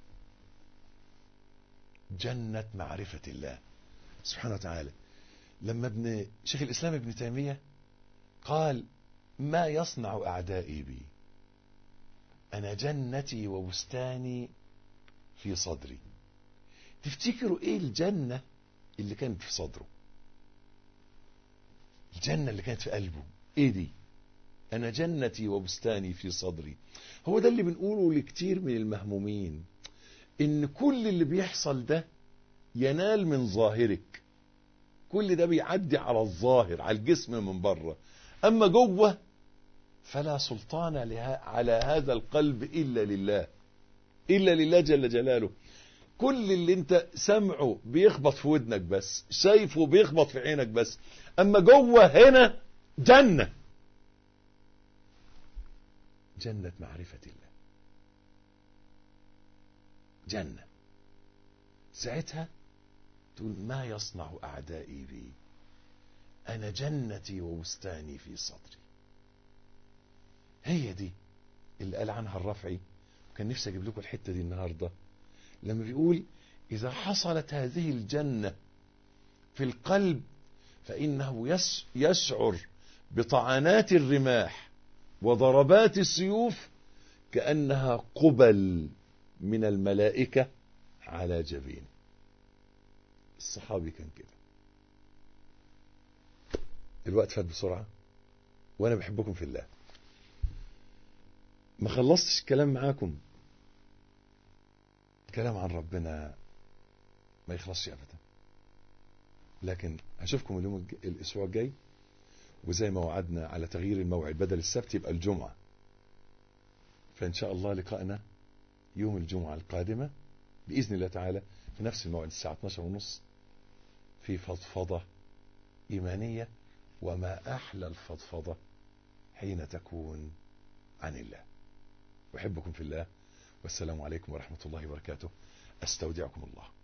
جنة معرفة الله سبحانه وتعالى لما ابن شيخ الإسلام ابن تيمية قال ما يصنع أعدائي بي أنا جنتي وبستاني في صدري تفتكروا إيه الجنة اللي كانت في صدره الجنة اللي كانت في قلبه إيه دي أنا جنتي وبستاني في صدري هو ده اللي بنقوله لكتير من المهمومين إن كل اللي بيحصل ده ينال من ظاهرك كل ده بيعدي على الظاهر على الجسم من بره أما جوه فلا سلطان لها على هذا القلب إلا لله إلا لله جل جلاله كل اللي انت سمعه بيخبط في ودنك بس شايفه بيخبط في عينك بس أما جوه هنا جنة جنة معرفة الله جنة ساعتها تقول ما يصنع أعدائي بي أنا جنتي وبستاني في صدري هي دي اللي قال عنها الرفعي وكان نفسي أجيب لكم الحتة دي النهاردة لما بيقول إذا حصلت هذه الجنة في القلب فإنه يشعر بطعنات الرماح وضربات السيوف كأنها قبل من الملائكة على جبين الصحابي كان كده الوقت فات بسرعة وأنا بحبكم في الله ما خلصتش الكلام معاكم كلام عن ربنا ما يخلصش أبدا لكن هشوفكم اليوم الج... الأسبوع الجاي وزي ما وعدنا على تغيير الموعد بدل السبت يبقى الجمعة فإن شاء الله لقائنا يوم الجمعة القادمة بإذن الله تعالى في نفس الموعد الساعة 12 ونص في فضفضة إيمانية وما أحلى الفضفضة حين تكون عن الله أحبكم في الله والسلام عليكم ورحمة الله وبركاته أستودعكم الله